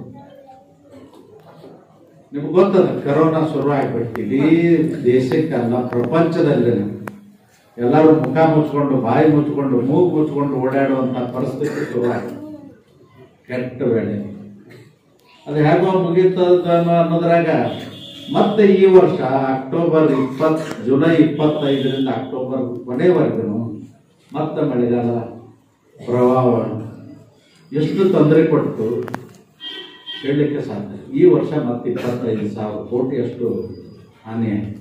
ನಿಮ್ಗೆ ಗೊತ್ತದ ಕರೋನಾ ಶುರು ಆಗ್ಬಿಟ್ಟು ಇಡೀ ದೇಶಕ್ಕಲ್ಲ ಪ್ರಪಂಚದಲ್ಲಿ ಎಲ್ಲರೂ ಮುಖ ಮುಚ್ಕೊಂಡು ಬಾಯಿ ಮುಚ್ಕೊಂಡು ಮೂಗು ಮುಚ್ಕೊಂಡು ಓಡಾಡುವಂತ ಪರಿಸ್ಥಿತಿ ಶುರುವಾಗಿದೆ ಕೆಟ್ಟ ವೇಳೆ ಅದು ಹೇಗೋ ಮುಗೀತದ ಅನ್ನೋದ್ರಾಗ ಮತ್ತೆ ಈ ವರ್ಷ ಅಕ್ಟೋಬರ್ ಇಪ್ಪತ್ ಜುಲೈ ಇಪ್ಪತ್ತೈದರಿಂದ ಅಕ್ಟೋಬರ್ ಕೊನೆವರೆಗೂ ಮತ್ತೆ ಮಳೆಗಾಲ ಪ್ರವಾಹ ಎಷ್ಟು ತೊಂದರೆ ಕೊಟ್ಟು ಹೇಳಲಿಕ್ಕೆ ಸಾಧ್ಯ ಈ ವರ್ಷ ಮತ್ತೆ ಇಪ್ಪತ್ತೈದು ಸಾವಿರ ಕೋಟಿಯಷ್ಟು ಹಾನಿಯಾಗಿದೆ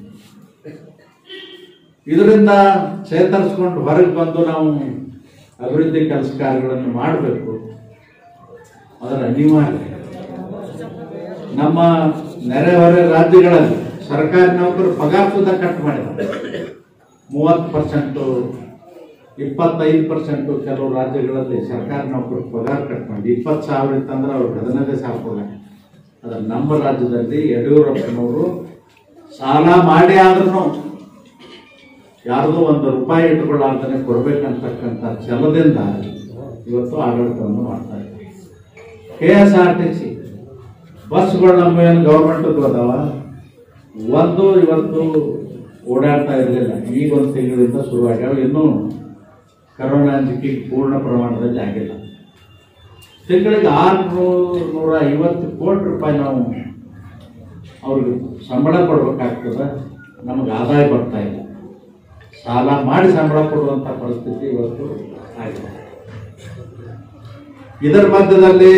ಇದರಿಂದ ಚೇತರಿಸ್ಕೊಂಡು ಹೊರಗೆ ಬಂದು ನಾವು ಅಭಿವೃದ್ಧಿ ಕೆಲಸ ಕಾರ್ಯಗಳನ್ನು ಮಾಡಬೇಕು ಅದರ ಅನಿವಾರ್ಯ ನಮ್ಮ ನೆರೆಹೊರೆ ರಾಜ್ಯಗಳಲ್ಲಿ ಸರ್ಕಾರಿ ನೌಕರರು ಪಗಾರ ಸುದ್ದ ಕಟ್ ಮಾಡಿದ್ದಾರೆ ಮೂವತ್ತು ಪರ್ಸೆಂಟು ಇಪ್ಪತ್ತೈದು ಪರ್ಸೆಂಟು ಕೆಲವು ರಾಜ್ಯಗಳಲ್ಲಿ ಸರ್ಕಾರಿ ನೌಕರರು ಪಗಾರ ಕಟ್ ಮಾಡಿ ಇಪ್ಪತ್ತು ಸಾವಿರ ಇತ್ತಂದ್ರೆ ಅವ್ರು ಹದಿನೈದು ಸಾವಿರ ಕೊಡಲ್ಲ ಆದರೆ ನಮ್ಮ ರಾಜ್ಯದಲ್ಲಿ ಯಡಿಯೂರಪ್ಪನವರು ಸಾಲ ಮಾಡಿ ಆದ್ರೂ ಯಾರ್ದೋ ಒಂದು ರೂಪಾಯಿ ಇಟ್ಕೊಳ್ಳಾರ್ದೇ ಕೊಡ್ಬೇಕಂತಕ್ಕಂಥ ಛಲದಿಂದ ಇವತ್ತು ಆಡಳಿತವನ್ನು ಮಾಡ್ತಾ ಇದ್ದಾರೆ K S R T C ಬಸ್ಗಳು ನಮ್ಮ ಏನು ಗೌರ್ಮೆಂಟ್ ಅದಾವ ಒಂದು ಇವತ್ತು ಓಡಾಡ್ತಾ ಇರಲಿಲ್ಲ ಈಗ ಒಂದು ತಿಂಗಳಿಂದ ಶುರುವಾಗ್ಯಾವ ಇನ್ನೂ ಕರೋನಾ ಅಂಜಿಕೆ ಪೂರ್ಣ ಪ್ರಮಾಣದಲ್ಲಿ ಆಗಿಲ್ಲ ತಿಂಗಳಿಗೆ ಆರುನೂರು ನೂರ ಐವತ್ತು ಕೋಟಿ ರೂಪಾಯಿ ನಾವು ಅವ್ರಿಗೆ ಸಂಬಳ ಕೊಡ್ಬೇಕಾಗ್ತದೆ ನಮಗೆ ಆದಾಯ ಬರ್ತಾ ಇಲ್ಲ ಸಾಲ ಮಾಡಿ ಸಂಬಳ ಕೊಡುವಂಥ ಪರಿಸ್ಥಿತಿ ಇವತ್ತು ಆಗಿದೆ ಇದರ ಮಧ್ಯದಲ್ಲಿ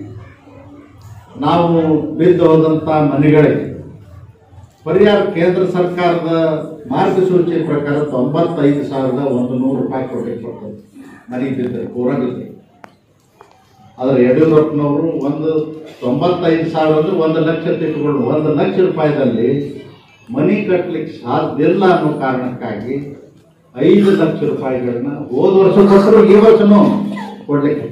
ನಾವು ಬಿದ್ದು ಹೋದಂಥ ಮನೆಗಳಿಗೆ ಪರಿಹಾರ ಕೇಂದ್ರ ಸರ್ಕಾರದ ಮಾರ್ಗಸೂಚಿ ಪ್ರಕಾರ ತೊಂಬತ್ತೈದು ಸಾವಿರದ ಒಂದು ನೂರು ರೂಪಾಯಿ ಕೊಡಲಿಕ್ಕೆ ಬರ್ತದೆ ಮನೆ ಬಿದ್ದರೆ ಊರಾಗಲ್ಲಿ ಆದರೆ ಯಡಿಯೂರಪ್ಪನವರು ಒಂದು ತೊಂಬತ್ತೈದು ಸಾವಿರ ಅಂದ್ರೆ ಒಂದು ಲಕ್ಷ ತಿಟ್ಕೊಂಡು ಒಂದು ಲಕ್ಷ ರೂಪಾಯಿದಲ್ಲಿ ಮನಿ ಕಟ್ಟಲಿಕ್ಕೆ ಸಾಧ್ಯ ಇಲ್ಲ ಅನ್ನೋ ಕಾರಣಕ್ಕಾಗಿ ಐದು ಲಕ್ಷ ರೂಪಾಯಿಗಳನ್ನ ಹೋದ ವರ್ಷ ಕೊಟ್ಟರು ಈ ವರ್ಷನೂ ಕೊಡ್ಲಿಕ್ಕೆ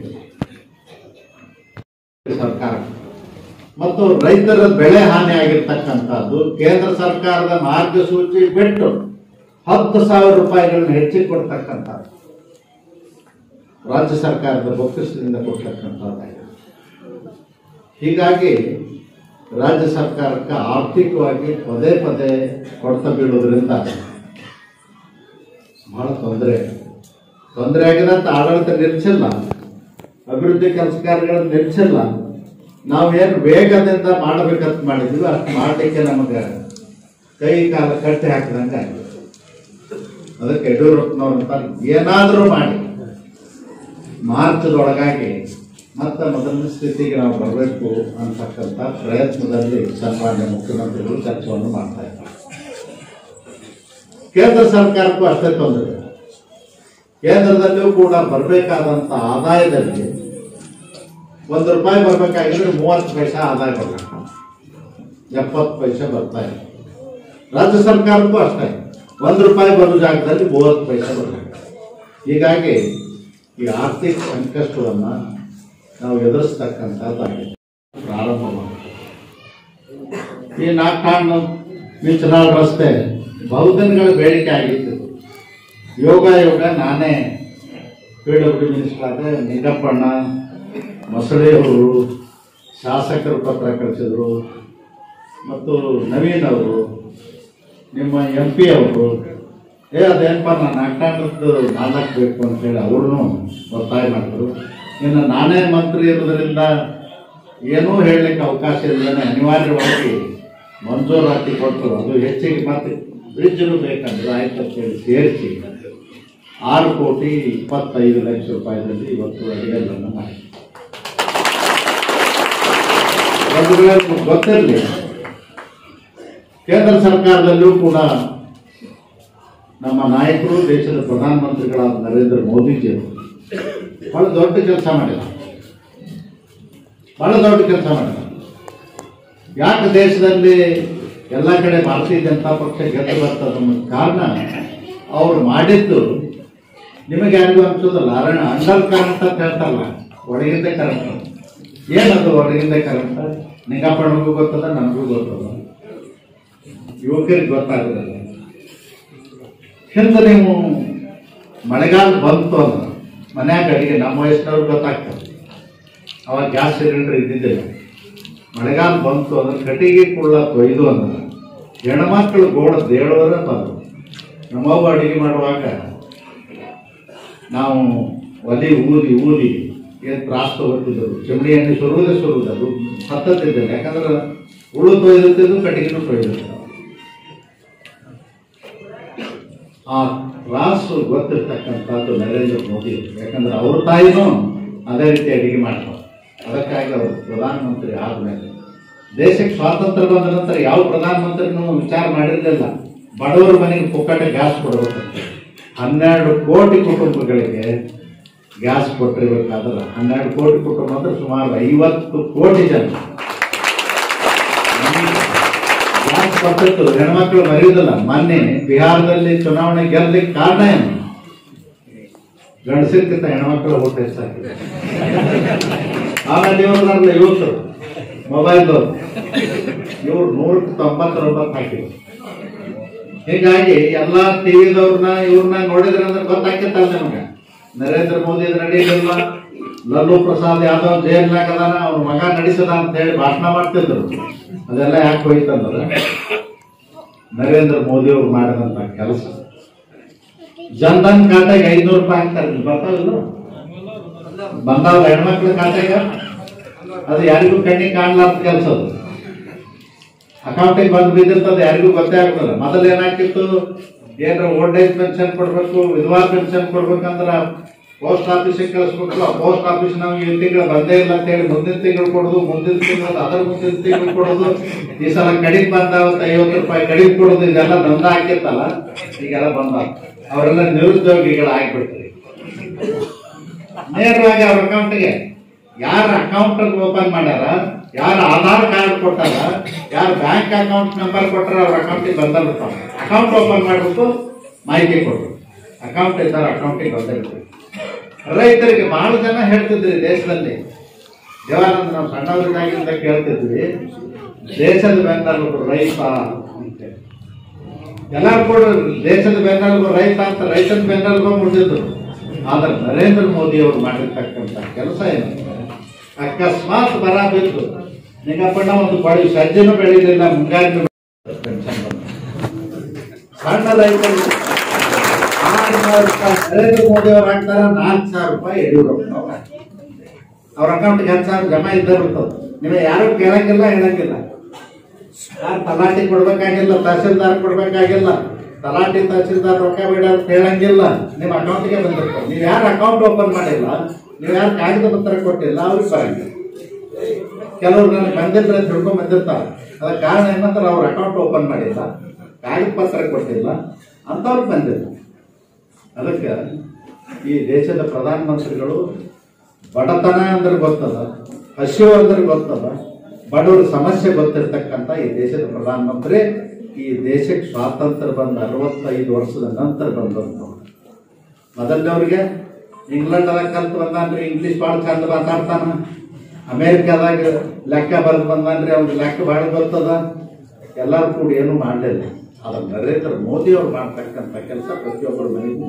ಸರ್ಕಾರ ಮತ್ತು ರೈತರ ಬೆಳೆ ಹಾನಿ ಆಗಿರ್ತಕ್ಕಂಥದ್ದು ಕೇಂದ್ರ ಸರ್ಕಾರದ ಮಾರ್ಗಸೂಚಿ ಬಿಟ್ಟು ಹತ್ತು ಸಾವಿರ ರೂಪಾಯಿಗಳನ್ನ ಹೆಚ್ಚಿಗೆ ಕೊಡ್ತಕ್ಕಂಥದ್ದು ರಾಜ್ಯ ಸರ್ಕಾರದ ಬೊಕ್ಕಸದಿಂದ ಕೊಡ್ತಕ್ಕಂಥದ್ದಾಗಿದೆ ಹೀಗಾಗಿ ರಾಜ್ಯ ಸರ್ಕಾರಕ್ಕೆ ಆರ್ಥಿಕವಾಗಿ ಪದೇ ಪದೇ ಕೊಡ್ತಾ ಬೀಳೋದ್ರಿಂದ ಬಹಳ ತೊಂದರೆ ತೊಂದರೆ ಆಗಿದೆ ಅಂತ ಆಡಳಿತ ನಿಲ್ಸಿಲ್ಲ ಅಭಿವೃದ್ಧಿ ಕೆಲಸ ಕಾರ್ಯಗಳನ್ನು ನಿಲ್ಸಿಲ್ಲ ನಾವೇನು ವೇಗದಿಂದ ಮಾಡಬೇಕಂತ ಮಾಡಿದ್ವಿ ಅಷ್ಟು ಮಾಡಲಿಕ್ಕೆ ನಮಗೆ ಕೈ ಕಾಲ ಕಟ್ಟಿ ಹಾಕಿದಂಗೆ ಆಗಿದೆ ಅದಕ್ಕೆ ಯಡಿಯೂರಪ್ಪನವ್ರು ಅಂತಾರೆ ಏನಾದರೂ ಮಾಡಿ ಮಾರ್ಚದೊಳಗಾಗಿ ಮತ್ತೆ ಮೊದಲನೇ ಸ್ಥಿತಿಗೆ ನಾವು ಬರಬೇಕು ಅಂತಕ್ಕಂಥ ಪ್ರಯತ್ನದಲ್ಲಿ ಸನ್ಮಾನ್ಯ ಮುಖ್ಯಮಂತ್ರಿಗಳು ಕೆಲಸವನ್ನು ಮಾಡ್ತಾ ಇದ್ದಾರೆ ಕೇಂದ್ರ ಸರ್ಕಾರಕ್ಕೂ ಅಷ್ಟೇ ತೊಂದರೆ ಕೇಂದ್ರದಲ್ಲಿಯೂ ಕೂಡ ಬರಬೇಕಾದಂಥ ಆದಾಯದಲ್ಲಿ ಒಂದು ರೂಪಾಯಿ ಬರಬೇಕಾಗಿದ್ರೆ ಮೂವತ್ತು ಪೈಸೆ ಆದಾಯ ಬರಬೇಕು ಎಪ್ಪತ್ತು ಪೈಸೆ ಬರ್ತಾ ಇದೆ ರಾಜ್ಯ ಸರ್ಕಾರಕ್ಕೂ ಅಷ್ಟೇ ಒಂದು ರೂಪಾಯಿ ಬರೋ ಜಾಗದಲ್ಲಿ ಮೂವತ್ತು ಪೈಸೆ ಬರಬೇಕು ಹೀಗಾಗಿ ಈ ಆರ್ಥಿಕ ಸಂಕಷ್ಟವನ್ನು ನಾವು ಎದುರಿಸ್ತಕ್ಕಂಥದ್ದಾಗಿದೆ ಪ್ರಾರಂಭವಾಗಿದೆ ಈ ನಾಲ್ಕಾಣು ಮಿಂಚನಾಳ್ ರಸ್ತೆ ಬಹುದಿನಗಳ ಬೇಡಿಕೆ ಆಗಿತ್ತು ಯೋಗ ಯೋಗ ನಾನೇ ಪಿ ಡಬ್ಲ್ಯೂ ಮಿನಿಸ್ಟರ್ ಆದ ನಿಂಗಪ್ಪಣ್ಣ ಮೊಸಳೆಯವರು ಶಾಸಕರು ಪತ್ರ ಕಳಿಸಿದ್ರು ಮತ್ತು ನವೀನ್ ಅವರು ನಿಮ್ಮ ಎಂ ಪಿ ಅವರು ಏ ಅದೇನಪ್ಪ ನಾನು ನಾಲ್ಕಾಣದ್ದು ನಾಲ್ಕು ಬೇಕು ಅಂತೇಳಿ ಅವ್ರೂ ಒತ್ತಾಯ ಮಾಡಿದ್ರು ಇನ್ನು ನಾನೇ ಮಂತ್ರಿ ಇರೋದ್ರಿಂದ ಏನೂ ಹೇಳಲಿಕ್ಕೆ ಅವಕಾಶ ಇಲ್ಲದೇ ಅನಿವಾರ್ಯವಾಗಿ ಮಂಜೂರಾತಿ ಕೊಟ್ಟರು ಅದು ಹೆಚ್ಚಿಗೆ ಮತ್ತೆ ಬ್ರಿಡ್ಜ್ನು ಬೇಕಂದ್ರೆ ಆಯ್ತು ಅಂತೇಳಿ ಸೇರಿಸಿ ಆರು ಕೋಟಿ ಇಪ್ಪತ್ತೈದು ಲಕ್ಷ ರೂಪಾಯಿದಲ್ಲಿ ಇವತ್ತು ಅಡಿಗಲ್ಲನ್ನು ಮಾಡಿ ಬಂಧುಗಳೇ, ನಿಮ್ಗೆ ಗೊತ್ತಿರಲಿ ಕೇಂದ್ರ ಸರ್ಕಾರದಲ್ಲೂ ಕೂಡ ನಮ್ಮ ನಾಯಕರು ದೇಶದ ಪ್ರಧಾನಮಂತ್ರಿಗಳಾದ ನರೇಂದ್ರ ಮೋದಿಜಿಯವರು ಬಹಳ ದೊಡ್ಡ ಕೆಲಸ ಮಾಡಿದ ಬಹಳ ದೊಡ್ಡ ಕೆಲಸ ಮಾಡಿದ ಯಾಕೆ ದೇಶದಲ್ಲಿ ಎಲ್ಲ ಕಡೆ ಭಾರತೀಯ ಜನತಾ ಪಕ್ಷ ಗೆದ್ದು ಬರ್ತದ ಅನ್ನೋ ಕಾರಣ ಅವ್ರು ಮಾಡಿದ್ದು ನಿಮಗೆ ಯಾರಿಗೂ ಅನ್ಸೋದಲ್ಲ ಅರಣ್ಯ ಅಂಡರ್ ಕರೆಂಟ್ ಅಂತ ಹೇಳ್ತಾರಲ್ಲ ಒಳಗಿಂದ ಕರೆಂಟ್ ಏನದು ಒಳಗಿಂದ ಕರೆಂಟ್ ನಿಂಗಪ್ಪನಿಗೂ ಗೊತ್ತದ ನನಗೂ ಗೊತ್ತದ ಯುವಕರಿಗೆ ಗೊತ್ತಾಗೋದಿಲ್ಲ ಹಿಂದೆ ನೀವು ಮಳೆಗಾಲ ಬಂತು ಅಂದ್ರೆ ಮನ್ಯಾಗ ಅಡಿಗೆ ನಮ್ಮ ವಯಸ್ಸಿನವ್ರಿಗೆ ಗೊತ್ತಾಗ್ತದೆ ಅವಾಗ ಗ್ಯಾಸ್ ಸಿಲಿಂಡರ್ ಇದ್ದಿದ್ದಿಲ್ಲ ಮಳೆಗಾಲ ಬಂತು ಅಂದ್ರೆ ಕಟ್ಟಿಗೆ ಕುಳ್ಳ ತೊಯ್ದು ಅಂದ್ರೆ ಹೆಣ್ಮಕ್ಳು ಗೋಡ ದೇಳೋರ ಬಂದರು ನಮ್ಮವ್ವ ಅಡಿಗೆ ಮಾಡುವಾಗ ನಾವು ಒಲೆ ಊದಿ ಊದಿ ಏನು ತ್ರಾಸ ತಗೋತಿದ್ರು ಚಿಮಣಿ ಎಣ್ಣೆ ಸುರುವುದೇ ಸುರುವುದದು ಹತ್ತತ್ತಿದ್ದಿಲ್ಲ ಯಾಕಂದ್ರೆ ಉಳು ತೊಯ್ದಿರ್ತಿದ್ದು ಕಟ್ಟಿಗೆನೂ ತೊಯ್ದಿರ್ತಾವೆ ಆ ತ್ರಾಸು ಗೊತ್ತಿರ್ತಕ್ಕಂಥದ್ದು ನರೇಂದ್ರ ಮೋದಿ ಅವರು. ಯಾಕಂದ್ರೆ ಅವ್ರ ತಾಯಿನೂ ಅದೇ ರೀತಿ ಅಡಿಗೆ ಮಾಡ್ತಾರೆ ಅದಕ್ಕಾಗಿ ಅವರು ಪ್ರಧಾನಮಂತ್ರಿ ಆದ್ಮೇಲೆ ದೇಶಕ್ಕೆ ಸ್ವಾತಂತ್ರ್ಯ ಬಂದ ನಂತರ ಯಾವ ಪ್ರಧಾನಮಂತ್ರಿನೂ ವಿಚಾರ ಮಾಡಿರಲಿಲ್ಲ ಬಡವರ ಮನೆಗೆ ಪುಕ್ಕಟೆ ಗ್ಯಾಸ್ ಕೊಡಬೇಕಂತ ಹನ್ನೆರಡು ಕೋಟಿ ಕುಟುಂಬಗಳಿಗೆ ಗ್ಯಾಸ್ ಕೊಟ್ಟಿರ್ಬೇಕಾದ್ರೆ ಹನ್ನೆರಡು ಕೋಟಿ ಕುಟುಂಬ ಅಂದ್ರೆ ಸುಮಾರು ಐವತ್ತು ಕೋಟಿ ಜನ ಗ್ಯಾಸ್ ಕೊಟ್ಟಿತ್ತು ಹೆಣ್ಮಕ್ಳು ಮರೆಯುವುದಿಲ್ಲ ಮೊನ್ನೆ ಬಿಹಾರದಲ್ಲಿ ಚುನಾವಣೆ ಗೆಲ್ಲಲಿಕ್ಕೆ ಕಾರಣ ಏನು ಗಂಡಸಕ್ಕಿಂತ ಹೆಣ್ಮಕ್ಳು ಓಟ್ ಹೆಚ್ಚಾಗಿದೆ ಆಮೇಲೆ ಇವ್ರಲ್ಲ ಯುವಕರು ಮೊಬೈಲ್ದವ್ರು ಇವ್ರು ನೂರಕ್ಕೆ ತೊಂಬತ್ತೊಂಬತ್ತು ಹಾಕಿದ್ರು ಹೀಗಾಗಿ ಎಲ್ಲಾ ಟಿವಿದವ್ರನ್ನ ಇವ್ರನ್ನ ನೋಡಿದ್ರೆ ಅಂದ್ರೆ ಗೊತ್ತಾಗ್ತಿತ್ತಲ್ಲ ನಿಮ್ಗೆ ನರೇಂದ್ರ ಮೋದಿ ನಡೀಲಿಲ್ಲ ಲಲ್ಲೂ ಪ್ರಸಾದ್ ಯಾದವ್ ಜೈಲ್ನಾಗ ಅದಾನ ಅವ್ರ ಮಗ ನಡೆಸದ ಅಂತ ಹೇಳಿ ಭಾಷಣ ಮಾಡ್ತಿದ್ರು ಅದೆಲ್ಲ ಯಾಕೆ ಹೋಯ್ತಂದ್ರೆ ನರೇಂದ್ರ ಮೋದಿ ಅವ್ರು ಮಾಡಿದಂತ ಕೆಲಸ ಜನ್ಧನ್ ಖಾತೆಗೆ ಐನೂರು ರೂಪಾಯಿ ಹಾಕ್ತಾರೆ ಬರ್ತಾವಿಲ್ಲ ಬಂದಾವ ಹೆಣ್ಮಕ್ಳ ಖಾತೆಗೆ ಅದು ಯಾರಿಗೂ ಕಣ್ಣಿಗೆ ಕಾಣ್ಲಾರ್ದ ಕೆಲಸ ಅದು ಅಕೌಂಟಿಗೆ ಬಂದು ಬಿದ್ದಿರ್ತದೆ ಯಾರಿಗೂ ಗೊತ್ತೇ ಆಗುದಿಲ್ಲ ಮೊದಲು ಏನಾಗ್ತಿತ್ತು ಏನಾರ ಓಲ್ಡ್ ಏಜ್ ಪೆನ್ಷನ್ ಕೊಡ್ಬೇಕು ವಿಧವಾ ಪೆನ್ಷನ್ ಕೊಡ್ಬೇಕಂದ್ರ ಪೋಸ್ಟ್ ಆಫೀಸಿಗೆ ಕಳಿಸ್ಬೇಕು ಆ ಪೋಸ್ಟ್ ಆಫೀಸ್ ನಮ್ಗೆ ಈ ತಿಂಗಳು ಬಂದೇ ಇಲ್ಲ ಅಂತ ಹೇಳಿ ಮುಂದಿನ ತಿಂಗಳು ಕೊಡೋದು ಮುಂದಿನ ತಿಂಗಳು ಅದರ ಮುಂದಿನ ತಿಂಗಳು ಕೊಡೋದು ಈ ಸಲ ಕಡಿಮೆ ಬಂದಾವತ್ತ ಐವತ್ತು ರೂಪಾಯಿ ಕಡಿಮೆ ಕೊಡೋದು ಇದೆಲ್ಲ ದಂಧ ಹಾಕಿತ್ತಲ್ಲ ಈಗೆಲ್ಲ ಬಂದ ಅವರೆಲ್ಲ ನಿರುದ್ಯೋಗಿಗಳು ಆಗ್ಬಿಡ್ತಾರೆ ನೇರವಾಗಿ ಅವ್ರ ಅಕೌಂಟ್ಗೆ ಯಾರ ಅಕೌಂಟ್ ಓಪನ್ ಮಾಡ್ಯಾರ ಯಾರ ಆಧಾರ್ ಕಾರ್ಡ್ ಕೊಟ್ಟಾರ ಯಾರ ಬ್ಯಾಂಕ್ ಅಕೌಂಟ್ ನಂಬರ್ ಕೊಟ್ಟಾರ ಅವ್ರ ಅಕೌಂಟಿಗೆ ಬಂದಿರ್ತಾವ ಅಕೌಂಟ್ ಓಪನ್ ಮಾಡ್ಬಿಟ್ಟು ಮಾಹಿತಿ ಕೊಡ್ರು ಅಕೌಂಟ್ ಇದ್ದಾರ ಅಕೌಂಟಿಗೆ ಬಂದಿರ್ತೀವಿ ರೈತರಿಗೆ ಬಹಳ ಜನ ಹೇಳ್ತಿದ್ರಿ ದೇಶದಲ್ಲಿ ದೇವಾನಂದ ನಾವು ಸಣ್ಣವರಿಗಾಗಿಂದ ಕೇಳ್ತಿದ್ವಿ ದೇಶದ ಬೆನ್ನೆಲುಬು ರೈತ ಅಂತೇಳಿ ಎಲ್ಲಾರು ಕೂಡ ದೇಶದ ಬೆನ್ನೆಲುಬು ರೈತ ಅಂತ ರೈತನ ಬೆನ್ನೆಲುಬು ಮುಟ್ಟಿದ್ರು ಆದ್ರೆ ನರೇಂದ್ರ ಮೋದಿ ಅವರು ಮಾಡಿರ್ತಕ್ಕಂಥ ಕೆಲಸ ಏನಂದ್ರೆ ಅಕಸ್ಮಾತ್ ಬರ ಬಿದ್ದು ನಿಂಗಪ್ಪಣ್ಣ ಒಂದು ಕೊಡಿ ಸಜ್ಜನು ಬೆಳೀಲಿಲ್ಲ ಮುಂಗಾರಿನ ಪೆನ್ಷನ್ ಬಂತು. ಸಣ್ಣ ರೈತರು ಆರು ಸಾವಿರ ರೂಪಾಯಿ ನರೇಂದ್ರ ಮೋದಿ ಅವ್ರು ಹಾಕ್ತಾರ ನಾಲ್ಕು ಸಾವಿರ ರೂಪಾಯಿ ಯಡಿಯೂರಪ್ಪನವ್ರು ಹಾಕ್ತಾರೆ. ಅವ್ರ ಅಕೌಂಟ್ಗೆ ಹತ್ತು ಸಾವಿರ ಜಮಾ ಇದ್ದೇ ಇರ್ತದೆ ನೀವು ಯಾರು ಕೇಳಂಗಿಲ್ಲ ಹೇಳಂಗಿಲ್ಲ ಯಾರು ತಲಾಟಿ ಕೊಡ್ಬೇಕಾಗಿಲ್ಲ ತಹಸೀಲ್ದಾರ್ ಕೊಡ್ಬೇಕಾಗಿಲ್ಲ ತಲಾಟಿ ತಹಸೀಲ್ದಾರ್ ರೊಕ್ಕ ಬೇಡ ಅಂತ ಹೇಳಂಗಿಲ್ಲ ನಿಮ್ಮ ಅಕೌಂಟ್ಗೆ ಬಂದಿರ್ತಾರೆ ನೀವು ಯಾರು ಅಕೌಂಟ್ ಓಪನ್ ಮಾಡಿಲ್ಲ ನೀವು ಯಾರು ಕಾಗದ ಪತ್ರ ಕೊಟ್ಟಿಲ್ಲ ಅವ್ರಿಗೆ ಬರಂಗಿಲ್ಲ ಕೆಲವ್ರು ನನಗೆ ಬಂದಿದ್ರೆ ಅಂತ ತಿಳ್ಕೊಂಡ್ ಬಂದಿರ್ತಾರೆ ಅದಕ್ಕೆ ಕಾರಣ ಏನಂದ್ರೆ ಅವ್ರ ಅಕೌಂಟ್ ಓಪನ್ ಮಾಡಿಲ್ಲ ಕಾಗದ ಪತ್ರ ಕೊಟ್ಟಿಲ್ಲ ಅಂತವ್ರಿಗೆ ಬಂದಿಲ್ಲ ಅದಕ್ಕೆ ಈ ದೇಶದ ಪ್ರಧಾನಮಂತ್ರಿಗಳು ಬಡತನ ಅಂದ್ರೆ ಗೊತ್ತದ ಹಸಿವು ಅಂದ್ರೆ ಗೊತ್ತದ ಬಡವರ ಸಮಸ್ಯೆ ಗೊತ್ತಿರ್ತಕ್ಕಂಥ ಈ ದೇಶದ ಪ್ರಧಾನಮಂತ್ರಿ ಈ ದೇಶಕ್ಕೆ ಸ್ವಾತಂತ್ರ್ಯ ಬಂದ ಅರವತ್ತೈದು ವರ್ಷದ ನಂತರ ಬಂದಂಥವ್ರು ಮೊದಲನೇವ್ರಿಗೆ ಇಂಗ್ಲೆಂಡ್ದಾಗ ಕಲ್ತು ಬಂದಾನ್ರಿ ಇಂಗ್ಲಿಷ್ ಭಾಳ ಚಂದ ಮಾತಾಡ್ತಾನ ಅಮೇರಿಕಾದಾಗ ಲೆಕ್ಕ ಬರೆದು ಬಂದಾನ್ರಿ ಅವ್ನಿಗೆ ಲೆಕ್ಕ ಭಾಳ ಗೊತ್ತದ ಎಲ್ಲರೂ ಕೂಡ ಏನೂ ಮಾಡಲಿಲ್ಲ ಆದ್ರೆ ನರೇಂದ್ರ ಮೋದಿ ಅವ್ರು ಮಾಡ್ತಕ್ಕಂಥ ಕೆಲಸ ಪ್ರತಿಯೊಬ್ಬರ ಮನೆಗೂ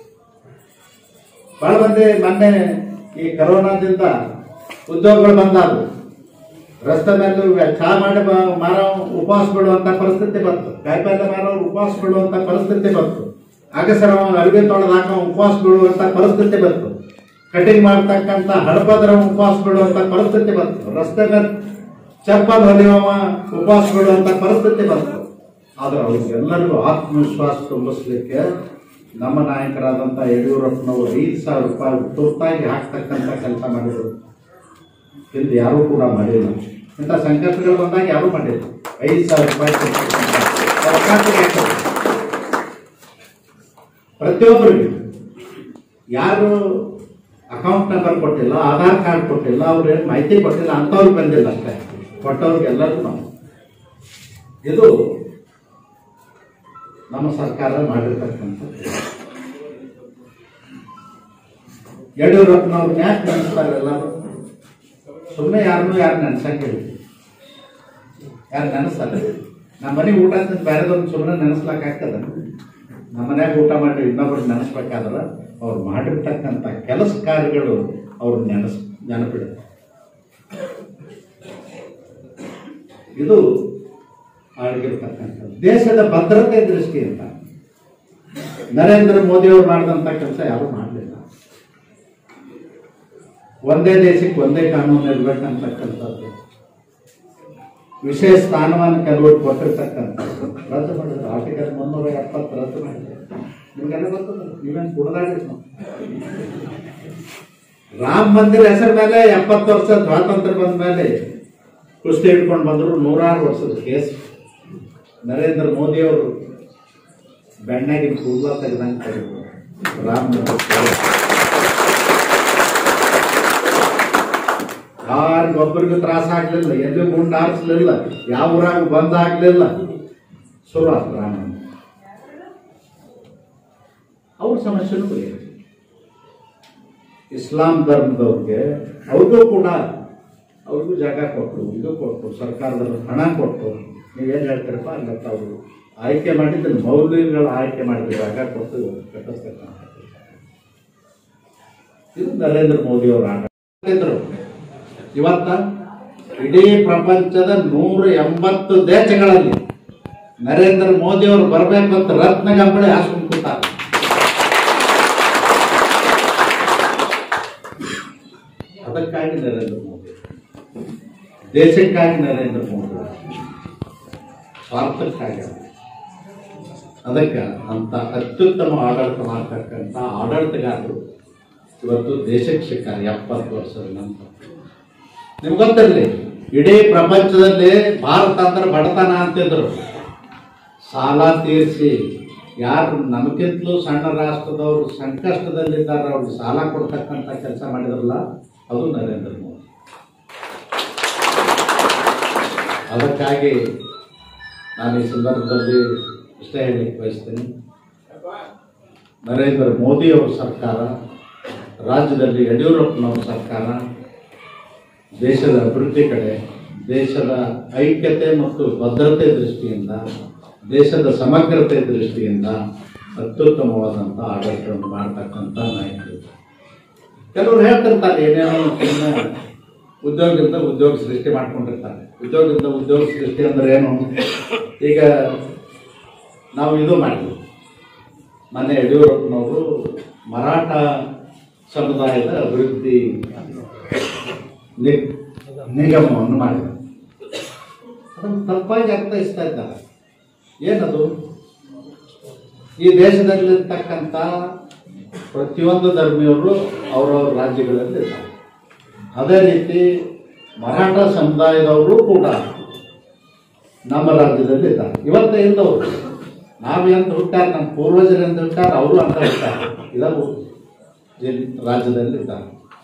ಬಹಳ ಮಂದಿ ಮೊನ್ನೆ ಈ ಕರೋನಾದಿಂದ ಉದ್ಯೋಗಗಳು ಬಂದಾವು ರಸ್ತೆ ಮೇಲೆ ಚಾ ಮಾಡಿ ಬ- ಮಾರೋ ಉಪವಾಸ ಬಿಡುವಂತ ಪರಿಸ್ಥಿತಿ ಬಂತು ಕಾಯಿಪಲ್ಲೆ ಮಾರೋ ಉಪವಾಸ ಬಿಡುವಂತ ಪರಿಸ್ಥಿತಿ ಬಂತು ಅಗಸರ ಅಡುಗೆ ತೊಳೆದಾಕ ಉಪವಾಸ ಬಿಡುವಂತ ಪರಿಸ್ಥಿತಿ ಬಂತು ಕಟಿಂಗ್ ಮಾಡ್ತಕ್ಕಂಥ ಹಡಪದ್ರ ಉಪವಾಸ ಬಿಡುವಂತ ಪರಿಸ್ಥಿತಿ ಬಂತು ರಸ್ತೆ ಮೇಲೆ ಚಪ್ಪಲ್ ಹೊಲಿಯುವ ಉಪವಾಸ ಬಿಡುವಂತ ಪರಿಸ್ಥಿತಿ ಬಂತು ಆದ್ರೆ ಅವ್ರಿಗೆಲ್ಲರಿಗೂ ಆತ್ಮವಿಶ್ವಾಸ ತುಂಬಿಸ್ಲಿಕ್ಕೆ ನಮ್ಮ ನಾಯಕರಾದಂಥ ಯಡಿಯೂರಪ್ಪನವರು ಐದು ಸಾವಿರ ರೂಪಾಯಿ ತುರ್ತಾಗಿ ಹಾಕ್ತಕ್ಕಂಥ ಕೆಲಸ ಮಾಡಿದರು ಇಲ್ಲಿ ಯಾರೂ ಕೂಡ ಮಾಡಿಲ್ಲ ಇಂಥ ಸಂಕಷ್ಟಗಳು ಬಂದಾಗ ಯಾರೂ ಮಾಡಿಲ್ಲ ಐದು ಸಾವಿರ ರೂಪಾಯಿ ಕೊಡ್ತಕ್ಕಂಥ ಅವಕಾಶ ಬೇಕು. ಪ್ರತಿಯೊಬ್ಬರಿಗೆ ಯಾರು ಅಕೌಂಟ್ ನಂಬರ್ ಕೊಟ್ಟಿಲ್ಲ ಆಧಾರ್ ಕಾರ್ಡ್ ಕೊಟ್ಟಿಲ್ಲ ಅವ್ರು ಏನು ಮಾಹಿತಿ ಕೊಟ್ಟಿಲ್ಲ ಅಂಥವ್ರಿಗೆ ಬಂದಿಲ್ಲ ಅಷ್ಟೇ ಕೊಟ್ಟವ್ರಿಗೆ ಎಲ್ಲರಿಗೂ ನಾವು ಇದು ನಮ್ಮ ಸರ್ಕಾರ ಮಾಡಿರ್ತಕ್ಕಂಥ ಯಡಿಯೂರಪ್ಪನವ್ರು ಯಾಕೆ ನೆನೆಸ್ತಾರೆ ಎಲ್ಲರೂ ಸುಮ್ಮನೆ ಯಾರನ್ನೂ ಯಾರು ನೆನೆಸಂಗಿಲ್ಲ ಯಾರು ನೆನೆಸ್ತಾರೆ ನಮ್ಮ ಮನೆಗೆ ಊಟ ತಿಂದು ಬೇರೆದವ್ರನ್ನ ಸುಮ್ಮನೆ ನೆನೆಸ್ಲಾಕಾಗ್ತದ ನಮ್ಮ ಮನ್ಯಾಗ ಊಟ ಮಾಡಿ ಇನ್ನೊಬ್ರಿಗೆ ನೆನೆಸ್ಬೇಕಾದ್ರೆ ಅವ್ರು ಮಾಡಿರ್ತಕ್ಕಂಥ ಕೆಲಸ ಕಾರ್ಯಗಳು ಅವ್ರು ನೆನೆಸ್ ನೆನಪಿಡುತ್ತೆ ಇದು ಆಗಿರ್ತಕ್ಕಂಥದ್ದು ದೇಶದ ಭದ್ರತೆ ದೃಷ್ಟಿಯಿಂದ ನರೇಂದ್ರ ಮೋದಿ ಅವರು ಮಾಡಿದಂಥ ಕೆಲಸ ಯಾರು ಮಾಡಲಿಲ್ಲ ಒಂದೇ ದೇಶಕ್ಕೆ ಒಂದೇ ಕಾನೂನು ಇರ್ಬೇಕಂತಕ್ಕಂಥದ್ದು ವಿಶೇಷ ಸ್ಥಾನಮಾನ ಕೆಲವರು ಕೊಟ್ಟಿರ್ತಕ್ಕಂಥದ್ದು ರದ್ದು ಮಾಡಿದ್ರು ಆರ್ಟಿಕಲ್ ಮುನ್ನೂರ ಎಪ್ಪತ್ತು ರದ್ದು ಮಾಡಿದ್ರು ನಿಮ್ಗೆಲ್ಲ ಗೊತ್ತದ ನೀವೇನು ಕುಡ್ದಾಡಿದ್ರು ರಾಮ ಮಂದಿರ ಹೆಸರ ಮೇಲೆ ಎಪ್ಪತ್ತು ವರ್ಷ ಸ್ವಾತಂತ್ರ್ಯ ಬಂದ ಮೇಲೆ ಕುಸ್ತಿ ಹಿಡ್ಕೊಂಡು ಬಂದರು ನೂರಾರು ವರ್ಷದ ಕೇಸ್ ನರೇಂದ್ರ ಮೋದಿ ಅವರು ಬೆಣ್ಣಾಗಿನ ಕೂದಲ ತೆಗೆದಂಗೆ ತೆಗೆದ್ರು ರಾಮ ಮಂದಿರ ಯಾರಿಗೊಬ್ಬರಿಗೂ ತ್ರಾಸ ಆಗ್ಲಿಲ್ಲ ಎಲ್ಲಿ ಗುಂಡು ಹಾರಿಸ್ಲಿಲ್ಲ ಯಾವ ಊರಾಗ ಬಂದ್ ಆಗ್ಲಿಲ್ಲ ಶುರು ಆಯ್ತು ರಾಮ ಅವ್ರ ಸಮಸ್ಯೆನೂ ಬಗೆಹರಿತು ಇಸ್ಲಾಂ ಧರ್ಮದವ್ರಿಗೆ ಅವ್ರಿಗೂ ಕೂಡ ಅವ್ರಿಗೂ ಜಾಗ ಕೊಟ್ಟರು ಇದು ಕೊಟ್ಟು ಸರ್ಕಾರದಲ್ಲಿ ಹಣ ಕೊಟ್ಟು ನೀವೇನು ಹೇಳ್ತೀರಪ್ಪ ಹಂಗತ್ತ ಅವರು ಆಯ್ಕೆ ಮಾಡಿದ್ರು ಮೌಲ್ಯಗಳು ಆಯ್ಕೆ ಮಾಡಿದ್ರು ಜಾಗ ಕೊಟ್ಟು ಕಟ್ಟಿಸ್ತಕ್ಕಂಥ ಇದು ನರೇಂದ್ರ ಮೋದಿ ಅವರ ಆಟ ಇದ್ರು ಇವತ್ತ ಇಡೀ ಪ್ರಪಂಚದ ನೂರ ಎಂಬತ್ತು ದೇಶಗಳಲ್ಲಿ ನರೇಂದ್ರ ಮೋದಿ ಅವರು ಬರಬೇಕು ಅಂತ ರತ್ನ ಗಂಬಳಿ ಹಾಸ್ಕೊಂಡು ಕೂತಾರೆ ಅದಕ್ಕಾಗಿ ನರೇಂದ್ರ ಮೋದಿ ದೇಶಕ್ಕಾಗಿ ನರೇಂದ್ರ ಮೋದಿ ಸ್ವಾರ್ಥಕ್ಕಾಗಿ ಅಲ್ಲ. ಅದಕ್ಕೆ ಅಂತ ಅತ್ಯುತ್ತಮ ಆಡಳಿತ ಮಾಡ್ತಕ್ಕಂಥ ಆಡಳಿತಗಾರರು ಇವತ್ತು ದೇಶಕ್ಕೆ ಸಿಕ್ಕಾರೆ ಎಪ್ಪತ್ತು ವರ್ಷದ ನಂತರ ನಿಮ್ಗೆ ಗೊತ್ತಿರಲಿ ಇಡೀ ಪ್ರಪಂಚದಲ್ಲಿ ಭಾರತ ಅಂದ್ರೆ ಬಡತನ ಅಂತಿದ್ರು ಸಾಲ ತೀರಿಸಿ ಯಾರು ನಮಗಿಂತಲೂ ಸಣ್ಣ ರಾಷ್ಟ್ರದವರು ಸಂಕಷ್ಟದಲ್ಲಿದ್ದಾರೆ ಅವ್ರಿಗೆ ಸಾಲ ಕೊಡ್ತಕ್ಕಂಥ ಕೆಲಸ ಮಾಡಿದ್ರಲ್ಲ ಅದು ನರೇಂದ್ರ ಮೋದಿ ಅದಕ್ಕಾಗಿ ನಾನು ಈ ಸಂದರ್ಭದಲ್ಲಿ ಇಷ್ಟೇ ಹೇಳಲಿಕ್ಕೆ ಬಯಸ್ತೀನಿ ನರೇಂದ್ರ ಮೋದಿ ಅವರ ಸರ್ಕಾರ ರಾಜ್ಯದಲ್ಲಿ ಯಡಿಯೂರಪ್ಪನವರ ಸರ್ಕಾರ ದೇಶದ ಅಭಿವೃದ್ಧಿ ಕಡೆ ದೇಶದ ಐಕ್ಯತೆ ಮತ್ತು ಭದ್ರತೆ ದೃಷ್ಟಿಯಿಂದ ದೇಶದ ಸಮಗ್ರತೆ ದೃಷ್ಟಿಯಿಂದ ಅತ್ಯುತ್ತಮವಾದಂಥ ಆಡಳಿತವನ್ನು ಮಾಡ್ತಕ್ಕಂಥ ನಾಯಕರು ಕೆಲವರು ಹೇಳ್ತಿರ್ತಾರೆ ಏನೇನೋ ಸುಮ್ಮನೆ ಉದ್ಯೋಗದಿಂದ ಉದ್ಯೋಗ ಸೃಷ್ಟಿ ಮಾಡ್ಕೊಂಡಿರ್ತಾರೆ ಉದ್ಯೋಗದಿಂದ ಉದ್ಯೋಗ ಸೃಷ್ಟಿ ಅಂದ್ರೆ ಏನು ಈಗ ನಾವು ಇದು ಮಾಡಿದ್ವಿ ಮೊನ್ನೆ ಯಡಿಯೂರಪ್ಪನವರು ಮರಾಠ ಸಮುದಾಯದ ಅಭಿವೃದ್ಧಿ ನಿ- ನಿಗಮವನ್ನು ಮಾಡಿದರು ಅದನ್ನು ತಪ್ಪಾಗಿ ಅರ್ಥೈಸ್ತಾ ಇದ್ದಾರೆ ಏನದು ಈ ದೇಶದಲ್ಲಿರ್ತಕ್ಕಂಥ ಪ್ರತಿಯೊಂದು ಧರ್ಮೀಯರು ಅವರವ್ರ ರಾಜ್ಯಗಳಲ್ಲಿ ಇದ್ದಾರೆ ಅದೇ ರೀತಿ ಮರಾಠ ಸಮುದಾಯದವರು ಕೂಡ ನಮ್ಮ ರಾಜ್ಯದಲ್ಲಿ ಇದ್ದಾರೆ ಇವತ್ತು ಇಲ್ಲದವರು ನಾವು ಎಂದು ಹುಟ್ಟಾರ ನಮ್ಮ ಪೂರ್ವಜರು ಎಂದು ಹುಟ್ಟಾರ ಅವರು ಅಂತ ಹುಟ್ಟಾರ ಇದನ್ನು ಜಿಲ್ ರಾಜ್ಯದಲ್ಲಿ ಇದ್ದಾರೆ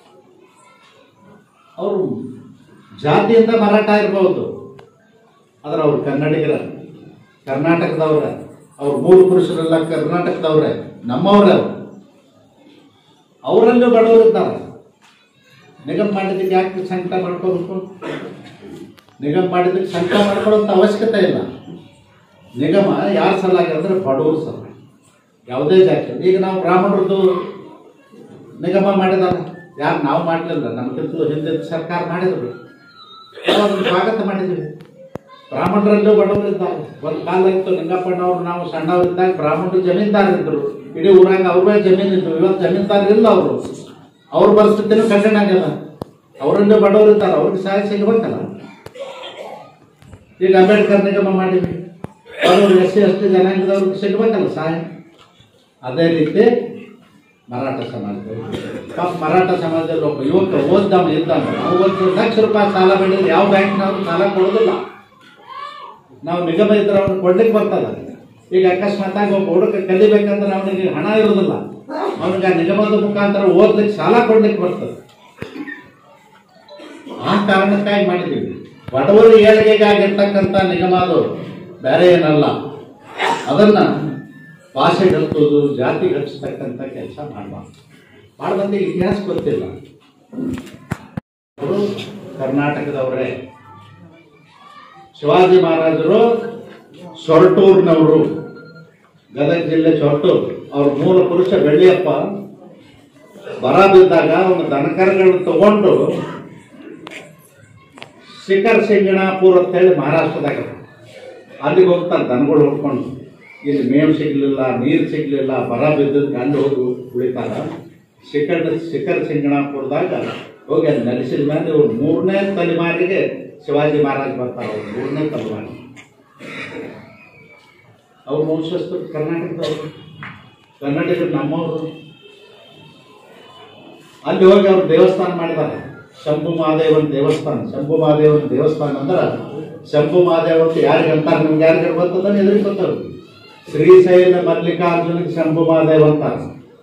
ಅವರು ಜಾತಿಯಿಂದ ಮರಾಠ ಇರ್ಬೋದು ಆದ್ರೆ ಅವ್ರು ಕನ್ನಡಿಗರ ಕರ್ನಾಟಕದವ್ರ ಅವ್ರ ಮೂರು ಪುರುಷರೆಲ್ಲ ಕರ್ನಾಟಕದವ್ರೆ ನಮ್ಮವ್ರೆ ಅವ್ರು ಅವರಲ್ಲೂ ಬಡವರು ಇದ್ದಾರೆ ನಿಗಮ ಮಾಡಿದ್ದಕ್ಕೆ ಯಾಕೆ ಸಂಕಟ ಮಾಡ್ಕೋಬೇಕು ನಿಗಮ ಮಾಡಿದ್ದಕ್ಕೆ ಸಂಕಟ ಮಾಡ್ಕೊಳ್ಳೋಂಥ ಅವಶ್ಯಕತೆ ಇಲ್ಲ ನಿಗಮ ಯಾರ ಸಲಾಗಿ ಅಂದ್ರೆ ಬಡವರು ಸಲ ಯಾವುದೇ ಜಾತಿ ಈಗ ನಾವು ಬ್ರಾಹ್ಮಣರದ್ದು ನಿಗಮ ಮಾಡಿದಾರೆ ಯಾರು ನಾವು ಮಾಡಲಿಲ್ಲ ನಮ್ಗಿಂತಲೂ ಹಿಂದಿನ ಸರ್ಕಾರ ಮಾಡಿದ್ರು ನಾವು ಅದನ್ನ ಸ್ವಾಗತ ಮಾಡಿದ್ವಿ ಬ್ರಾಹ್ಮಣರಲ್ಲೂ ಬಡವರು ಇದ್ದಾರೆ ಒಂದು ಕಾಲ ಇತ್ತು ನಿಂಗಪ್ಪಣ್ಣವ್ರು ನಾವು ಸಣ್ಣವರಿದ್ದಾಗ ಬ್ರಾಹ್ಮಣರು ಜಮೀನ್ದಾರ್ ಇದ್ರು ಇಡೀ ಊರಾಗ ಅವ್ರೇ ಜಮೀನು ಇದ್ರು ಇವತ್ತು ಜಮೀನ್ದಾರ್ ಇಲ್ಲ ಅವರು ಅವ್ರ ಪರಿಸ್ಥಿತಿನೂ ಕಠಿಣ ಆಗ್ಯದ ಅವರಲ್ಲೂ ಬಡವರು ಇದ್ದಾರೆ ಅವ್ರಿಗೆ ಸಹಾಯ ಸಿಗ್ಬೇಕಲ್ಲ ಈಗ ಅಂಬೇಡ್ಕರ್ ನಿಗಮ ಮಾಡಿದ್ವಿ ಅವರು ಎಸ್ ಸಿ ಎಸ್ ಟಿ ಜನಾಂಗದವ್ರಿಗೆ ಸಿಗ್ಬೇಕಲ್ಲ ಸಹಾಯ ಅದೇ ರೀತಿ ಮರಾಠ ಸಮಾಜದವರು ಪಾಪ ಮರಾಠ ಸಮಾಜದಲ್ಲಿ ಒಬ್ಬ ಯುವಕ ಓದ್ದವ ಇದ್ದಾನೆ ನಾವು ಒಂದು ಲಕ್ಷ ರೂಪಾಯಿ ಸಾಲ ಬೆಳೆದ್ರೆ ಯಾವ ಬ್ಯಾಂಕ್ನವ್ರು ಸಾಲ ಕೊಡೋದಿಲ್ಲ ನಾವು ನಿಗಮ ಇದ್ರೆ ಅವ್ನು ಕೊಡ್ಲಿಕ್ಕೆ ಬರ್ತದ ಈಗ ಅಕಸ್ಮಾತ್ ಆಗಿ ಒಬ್ಬ ಹುಡುಗ ಕಲಿಬೇಕಂದ್ರೆ ಅವನಿಗೆ ಹಣ ಇರೋದಿಲ್ಲ ಅವನಿಗೆ ಆ ನಿಗಮದ ಮುಖಾಂತರ ಓದ್ಲಿಕ್ಕೆ ಸಾಲ ಕೊಡ್ಲಿಕ್ಕೆ ಬರ್ತದೆ ಆ ಕಾರಣಕ್ಕಾಗಿ ಮಾಡಿದ್ದೀವಿ ಬಡವರ ಏಳಿಗೆಗಾಗಿರ್ತಕ್ಕಂಥ ನಿಗಮ ಅದು ಬೇರೆ ಏನಲ್ಲ ಅದನ್ನ ಭಾಷೆ ಗಳಿಸೋದು ಜಾತಿ ಗಳಿಸ್ತಕ್ಕಂಥ ಕೆಲಸ ಮಾಡಬಾರ್ದು ಭಾಳ ಮಂದಿಗೆ ಇತಿಹಾಸ ಗೊತ್ತಿಲ್ಲ ಅವರು ಕರ್ನಾಟಕದವರೇ ಶಿವಾಜಿ ಮಹಾರಾಜರು ಸೊರಟೂರಿನವರು ಗದಗ ಜಿಲ್ಲೆ ಸೊರಟೂರು ಅವ್ರ ಮೂಲ ಪುರುಷ ಬೆಳ್ಳಿಯಪ್ಪ ಬರ ಬಿದ್ದಾಗ ಅವನು ದನಕರಗಳನ್ನು ತಗೊಂಡು ಶಿಖರ್ ಸಿಂಗಣಾಪುರ ಅಂತ ಹೇಳಿ ಮಹಾರಾಷ್ಟ್ರದಾಗ ಅಲ್ಲಿಗೆ ಹೋಗ್ತಾರೆ ದನಗಳು ಹೊಡ್ಕೊಂಡು ಇಲ್ಲಿ ಮೇವು ಸಿಗ್ಲಿಲ್ಲ ನೀರು ಸಿಗ್ಲಿಲ್ಲ ಬರ ಬಿದ್ದದ ಗಂಡು ಹೋಗಿ ಉಳಿತಾರ ಶಿಖರ್ ಶಿಖರ್ ಸಿಂಗಣಾಪುರದಾಗ ಹೋಗಿ ಅಲ್ಲಿ ನೆಲೆಸಿದ ಮೇಲೆ ಇವ್ರು ಮೂರನೇ ತಲೆಮಾರಿಗೆ ಶಿವಾಜಿ ಮಹಾರಾಜ್ ಬರ್ತಾರೆ ಅವ್ರು ಮೂರನೇ ತಲೆಮಾರಿ ಅವ್ರ ವಂಶಸ್ಥರು ಕರ್ನಾಟಕದವರು ಕರ್ನಾಟಕದ ನಮ್ಮವರು ಅಲ್ಲಿ ಹೋಗಿ ಅವ್ರು ದೇವಸ್ಥಾನ ಮಾಡಿದ್ದಾರೆ ಶಂಭು ಮಹಾದೇವನ ದೇವಸ್ಥಾನ ಶಂಭು ಮಹಾದೇವನ ದೇವಸ್ಥಾನ ಅಂದ್ರೆ ಶಂಭು ಮಹಾದೇವ ಅಂತ ಯಾರಿಗೆ ಅಂತಾರೆ ನಿಮ್ಗೆ ಯಾರಿಗೆ ಗೊತ್ತದ ಎದುರಿಗೆ ಗೊತ್ತವ್ರು ಶ್ರೀಶೈಲ ಮಲ್ಲಿಕಾರ್ಜುನಿಗೆ ಶಂಭು ಮಹಾದೇವ ಅಂತಾರೆ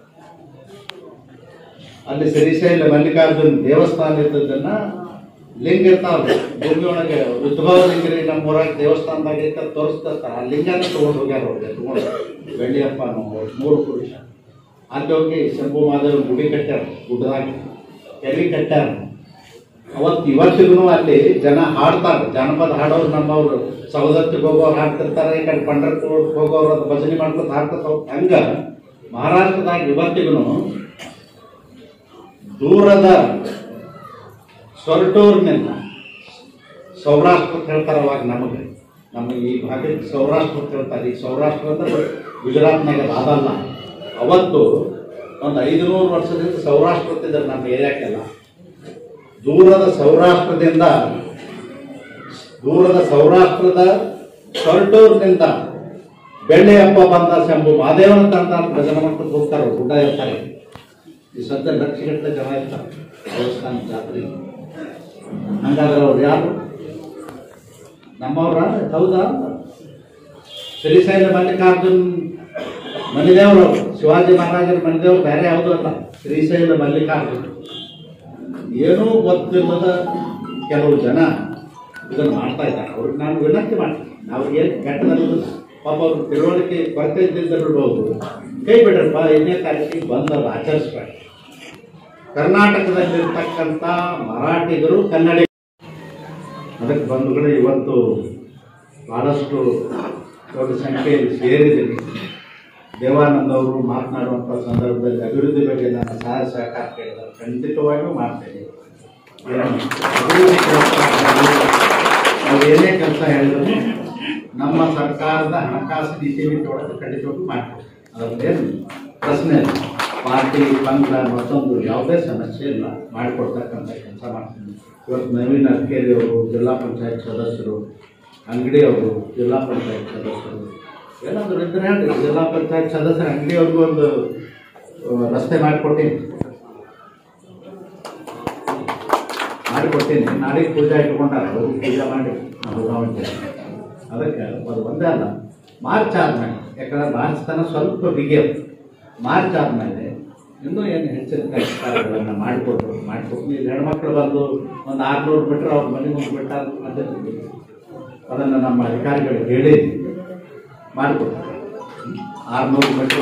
ಅಲ್ಲಿ ಶ್ರೀಶೈಲ ಮಲ್ಲಿಕಾರ್ಜುನ ದೇವಸ್ಥಾನ ಇದ್ದದನ್ನ ಲಿಂಗ ಇರ್ತಾವ್ರಿ ಭೂಮಿ ಒಳಗೆ ಉದ್ಭವ ಲಿಂಗರಿ ನಮ್ಮ ಊರಾಗ ದೇವಸ್ಥಾನದಾಗ ಇತ್ತ ತೋರಿಸ್ತಾರೆ ಆ ಲಿಂಗನ ತಗೊಂಡು ಹೋಗ್ಯಾರ ಅವ್ರಿಗೆ ತಗೊಂಡು ಬೆಳ್ಳಿಯಪ್ಪ ನಾವು ಮೂರು ಪುರುಷ ಅಲ್ಲಿ ಹೋಗಿ ಶಂಭು ಮಹಾದೇವ ಗುಡಿ ಕಟ್ಟ್ಯಾರ ಗುಡ್ಡದಾಗ ಕೆರೆ ಕಟ್ಟ್ಯಾರ ಅವತ್ತು ಇವತ್ತಿಗೂ ಅಲ್ಲಿ ಜನ ಹಾಡ್ತಾರೆ ಜಾನಪದ ಹಾಡೋರು ನಮ್ಮವ್ರು ಸವದತ್ತಿಗೆ ಹೋಗೋರು ಹಾಡ್ತಿರ್ತಾರೆ ಈ ಕಡೆ ಪಂಡರ್ಪುರ್ ಹೋಗೋರು ಅದು ಭಜನೆ ಮಾಡ್ಕೊತ ಹಾಡ್ತಿರ್ತಾವ ಹಂಗ ಮಹಾರಾಷ್ಟ್ರದಾಗ ಇವತ್ತಿಗೂ ದೂರದ ಸೊರಟೂರಿನಿಂದ ಸೌರಾಷ್ಟ್ರ ಅಂತ ಹೇಳ್ತಾರೆ ಅವಾಗ ನಮಗೆ ನಮ್ಮ ಈ ಭಾಗಕ್ಕೆ ಸೌರಾಷ್ಟ್ರ ಅಂತ ಹೇಳ್ತಾರೆ ಈ ಸೌರಾಷ್ಟ್ರ ಅಂದ್ರೆ ಗುಜರಾತ್ನಾಗ ಅದು ಅದಲ್ಲ ಅವತ್ತು ಒಂದು ಐದುನೂರು ವರ್ಷದಿಂದ ಸೌರಾಷ್ಟ್ರ ಅಂತಿದ್ದಾರೆ ನಮ್ಮ ಏರಿಯಾಕ್ಕೆಲ್ಲ ದೂರದ ಸೌರಾಷ್ಟ್ರದಿಂದ ದೂರದ ಸೌರಾಷ್ಟ್ರದ ಸೊರಟೂರಿನಿಂದ ಬೆಳ್ಳಿ ಹಬ್ಬ ಬಂದ ಶಂಭು ಮಾದೇವನ ತಂದ ಅಂತ ಭಜನೆ ಮಾಡ್ಕೊಂಡು ಹೋಗ್ತಾರೆ ಗುಡ್ಡ ಇರ್ತಾರೆ ಈ ಸದ್ಯ ಲಕ್ಷಗಟ್ಟಲೆ ಜನ ಇರ್ತಾರೆ ದೇವಸ್ಥಾನ ಜಾತ್ರೆ ಹಂಗಾದ್ರೆ ಅವ್ರು ಯಾರು ನಮ್ಮವ್ರ ಹೌದಾ ಶ್ರೀಶೈಲ ಮಲ್ಲಿಕಾರ್ಜುನ್ ಮನಿದೇವರು ಶಿವಾಜಿ ಮಹಾರಾಜರ ಮನಿದೇವರು ಬೇರೆ ಯಾವುದೂ ಅಲ್ಲ ಶ್ರೀಶೈಲ ಮಲ್ಲಿಕಾರ್ಜುನ್ ಏನೂ ಗೊತ್ತಿಲ್ಲದ ಕೆಲವು ಜನ ಇದನ್ನು ಮಾಡ್ತಾ ಇದ್ದಾರೆ ಅವ್ರಿಗೆ ನಾನು ವಿನಂತಿ ಮಾಡ್ತೀನಿ ಅವ್ರಿಗೆ ಏನು ಕೆಟ್ಟದಲ್ಲದಿಲ್ಲ ಪಾಪ ಅವ್ರ ತಿಳುವಳಿಕೆ ಕೊರತೆ ಇದ್ದಿದ್ದಿರ್ಬೋದು ಕೈ ಬಿಡ್ರಪ್ಪ ಇನ್ನೇ ತಾರೀಕಿಗೆ ಬಂದದ್ದು ಆಚರಿಸ್ಬೇಡ ಕರ್ನಾಟಕದಲ್ಲಿರ್ತಕ್ಕಂಥ ಮರಾಠಿಗರು ಕನ್ನಡ ಅದಕ್ಕೆ ಬಂಧುಗಳು ಇವತ್ತು ಬಹಳಷ್ಟು ದೊಡ್ಡ ಸಂಖ್ಯೆಯಲ್ಲಿ ಸೇರಿದ್ದೀನಿ ದೇವಾನಂದ ಅವರು ಮಾತನಾಡುವಂಥ ಸಂದರ್ಭದಲ್ಲಿ ಅಭಿವೃದ್ಧಿ ಬಗ್ಗೆ ನಾನು ಸಹಾಯ ಸಹಕಾರ ಕೇಳಿದರೆ ಖಂಡಿತವಾಗಿಯೂ ಮಾಡ್ತೇನೆ ಏನು ಅಭಿವೃದ್ಧಿ ಕೆಲಸ ಆಗಲಿ, ನಾವು ಏನೇ ಕೆಲಸ ಹೇಳಿದ್ರು ನಮ್ಮ ಸರ್ಕಾರದ ಹಣಕಾಸು ನೀತಿ ಒಳಗೆ ಖಂಡಿತವಾಗ್ಲೂ ಮಾಡ್ತೀವಿ ಅದರದ್ದೇನು ಪ್ರಶ್ನೆ ಇಲ್ಲ ಪಾರ್ಟಿ ಪಂಥ ಮತ್ತೊಂದು ಯಾವುದೇ ಸಮಸ್ಯೆ ಇಲ್ಲ ಮಾಡಿಕೊಡ್ತಕ್ಕಂಥ ಕೆಲಸ ಮಾಡ್ತೀನಿ ಇವತ್ತು ನವೀನ್ ಅರ್ಕೇರಿ ಅವರು ಜಿಲ್ಲಾ ಪಂಚಾಯತ್ ಸದಸ್ಯರು ಅಂಗಡಿ ಅವರು ಜಿಲ್ಲಾ ಪಂಚಾಯತ್ ಸದಸ್ಯರು ಏನಾದರೂ ಇದ್ರೆ ಹೇಳ್ರಿ ಜಿಲ್ಲಾ ಪಂಚಾಯತ್ ಸದಸ್ಯರ ಅಂಗಡಿಯವ್ರಿಗೂ ಒಂದು ಆ, ರಸ್ತೆ ಮಾಡಿಕೊಟ್ಟೀನಿ ಮಾಡಿಕೊಡ್ತೀನಿ ನಾಳೆಗೆ ಪೂಜೆ ಇಟ್ಕೊಂಡಾರ ಅವರು ಪೂಜೆ ಮಾಡಿ ನಾವು ಗಮನಿಸಿ ಅದಕ್ಕೆ ಅದು ಒಂದೇ ಅಲ್ಲ ಮಾರ್ಚ್ ಆದ್ಮೇಲೆ ಯಾಕಂದ್ರೆ ಮಾರ್ಚ್ ತನಕ ಸ್ವಲ್ಪ ಬಿಗಿಯದು ಮಾರ್ಚ್ ಆದ್ಮೇಲೆ ಇನ್ನೂ ಏನು ಹೆಚ್ಚಿನ ಕಾರ್ಯಗಳನ್ನು ಮಾಡಿಕೊಟ್ರು ಮಾಡಿಕೊಟ್ಟು ಇಲ್ಲಿ ಹೆಣ್ಮಕ್ಳು ಬಂದು ಒಂದು ಆರ್ನೂರು ಮೀಟ್ರ್ ಅವ್ರ ಮನೆ ಮುಂದೆ ಬಿಟ್ಟ ಅದನ್ನು ನಮ್ಮ ಅಧಿಕಾರಿಗಳಿಗೆ ಹೇಳಿದ್ವಿ ಮಾಡಿಕೊಟ್ರು ಆರ್ನೂರು ಮೀಟ್ರ್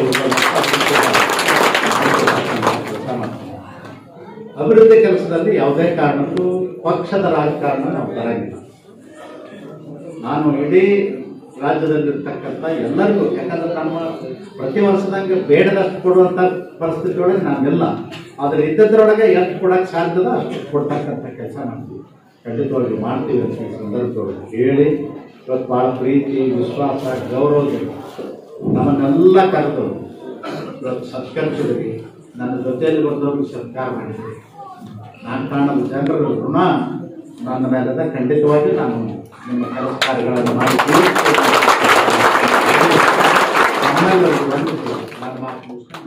ಕೆಲಸ ಮಾಡ್ತಾರೆ ಅಭಿವೃದ್ಧಿ ಕೆಲಸದಲ್ಲಿ ಯಾವುದೇ ಕಾರಣಕ್ಕೂ ಪಕ್ಷದ ರಾಜಕಾರಣ ನಾವು ತರಂಗಿಲ್ಲ ನಾನು ಇಡೀ ರಾಜ್ಯದಲ್ಲಿರ್ತಕ್ಕಂಥ ಎಲ್ಲರಿಗೂ ಯಾಕಂದ್ರೆ ನಮ್ಮ ಪ್ರತಿ ವರ್ಷದಂಗೆ ಬೇಡದಷ್ಟು ಕೊಡುವಂಥ ಪರಿಸ್ಥಿತಿ ಒಳಗೆ ನಾನಿಲ್ಲ ಆದರೆ ಇದ್ದದ್ರೊಳಗೆ ಎಷ್ಟು ಕೊಡಕ್ಕೆ ಸಾಧ್ಯದ ಅಷ್ಟು ಕೊಡ್ತಕ್ಕಂಥ ಕೆಲಸ ಮಾಡ್ತೀವಿ ಖಂಡಿತವಾಗಿ ಮಾಡ್ತೀವಿ ಅಂತ ಈ ಸಂದರ್ಭದೊಳಗೆ ಹೇಳಿ ಇವತ್ತು ಭಾಳ ಪ್ರೀತಿ ವಿಶ್ವಾಸ ಗೌರವದಿಂದ ನಮ್ಮನ್ನೆಲ್ಲ ಕರೆದು ಇವತ್ತು ಸತ್ಕರಿಸಿದ್ರಿ ನನ್ನ ಜೊತೆಯಲ್ಲಿ ಬಂದವ್ರಿಗೆ ಸತ್ಕಾರ ಮಾಡಿದ್ರಿ ನಾನು ಕಾಣದ ಜನರ ಋಣ ನನ್ನ ಮೇಲದ ಖಂಡಿತವಾಗಿ ನಾನು ನಿಮ್ಮ ಕೆಲಸ ಕಾರ್ಯಗಳನ್ನು ಮಾಡಿ ನಮ್ಮೆಲ್ಲರಿಗೂ ವಂದಿಸುತ್ತೇನೆ. ನಾನು ಮಾತು ಮುಗಿಸ್ತೇನೆ.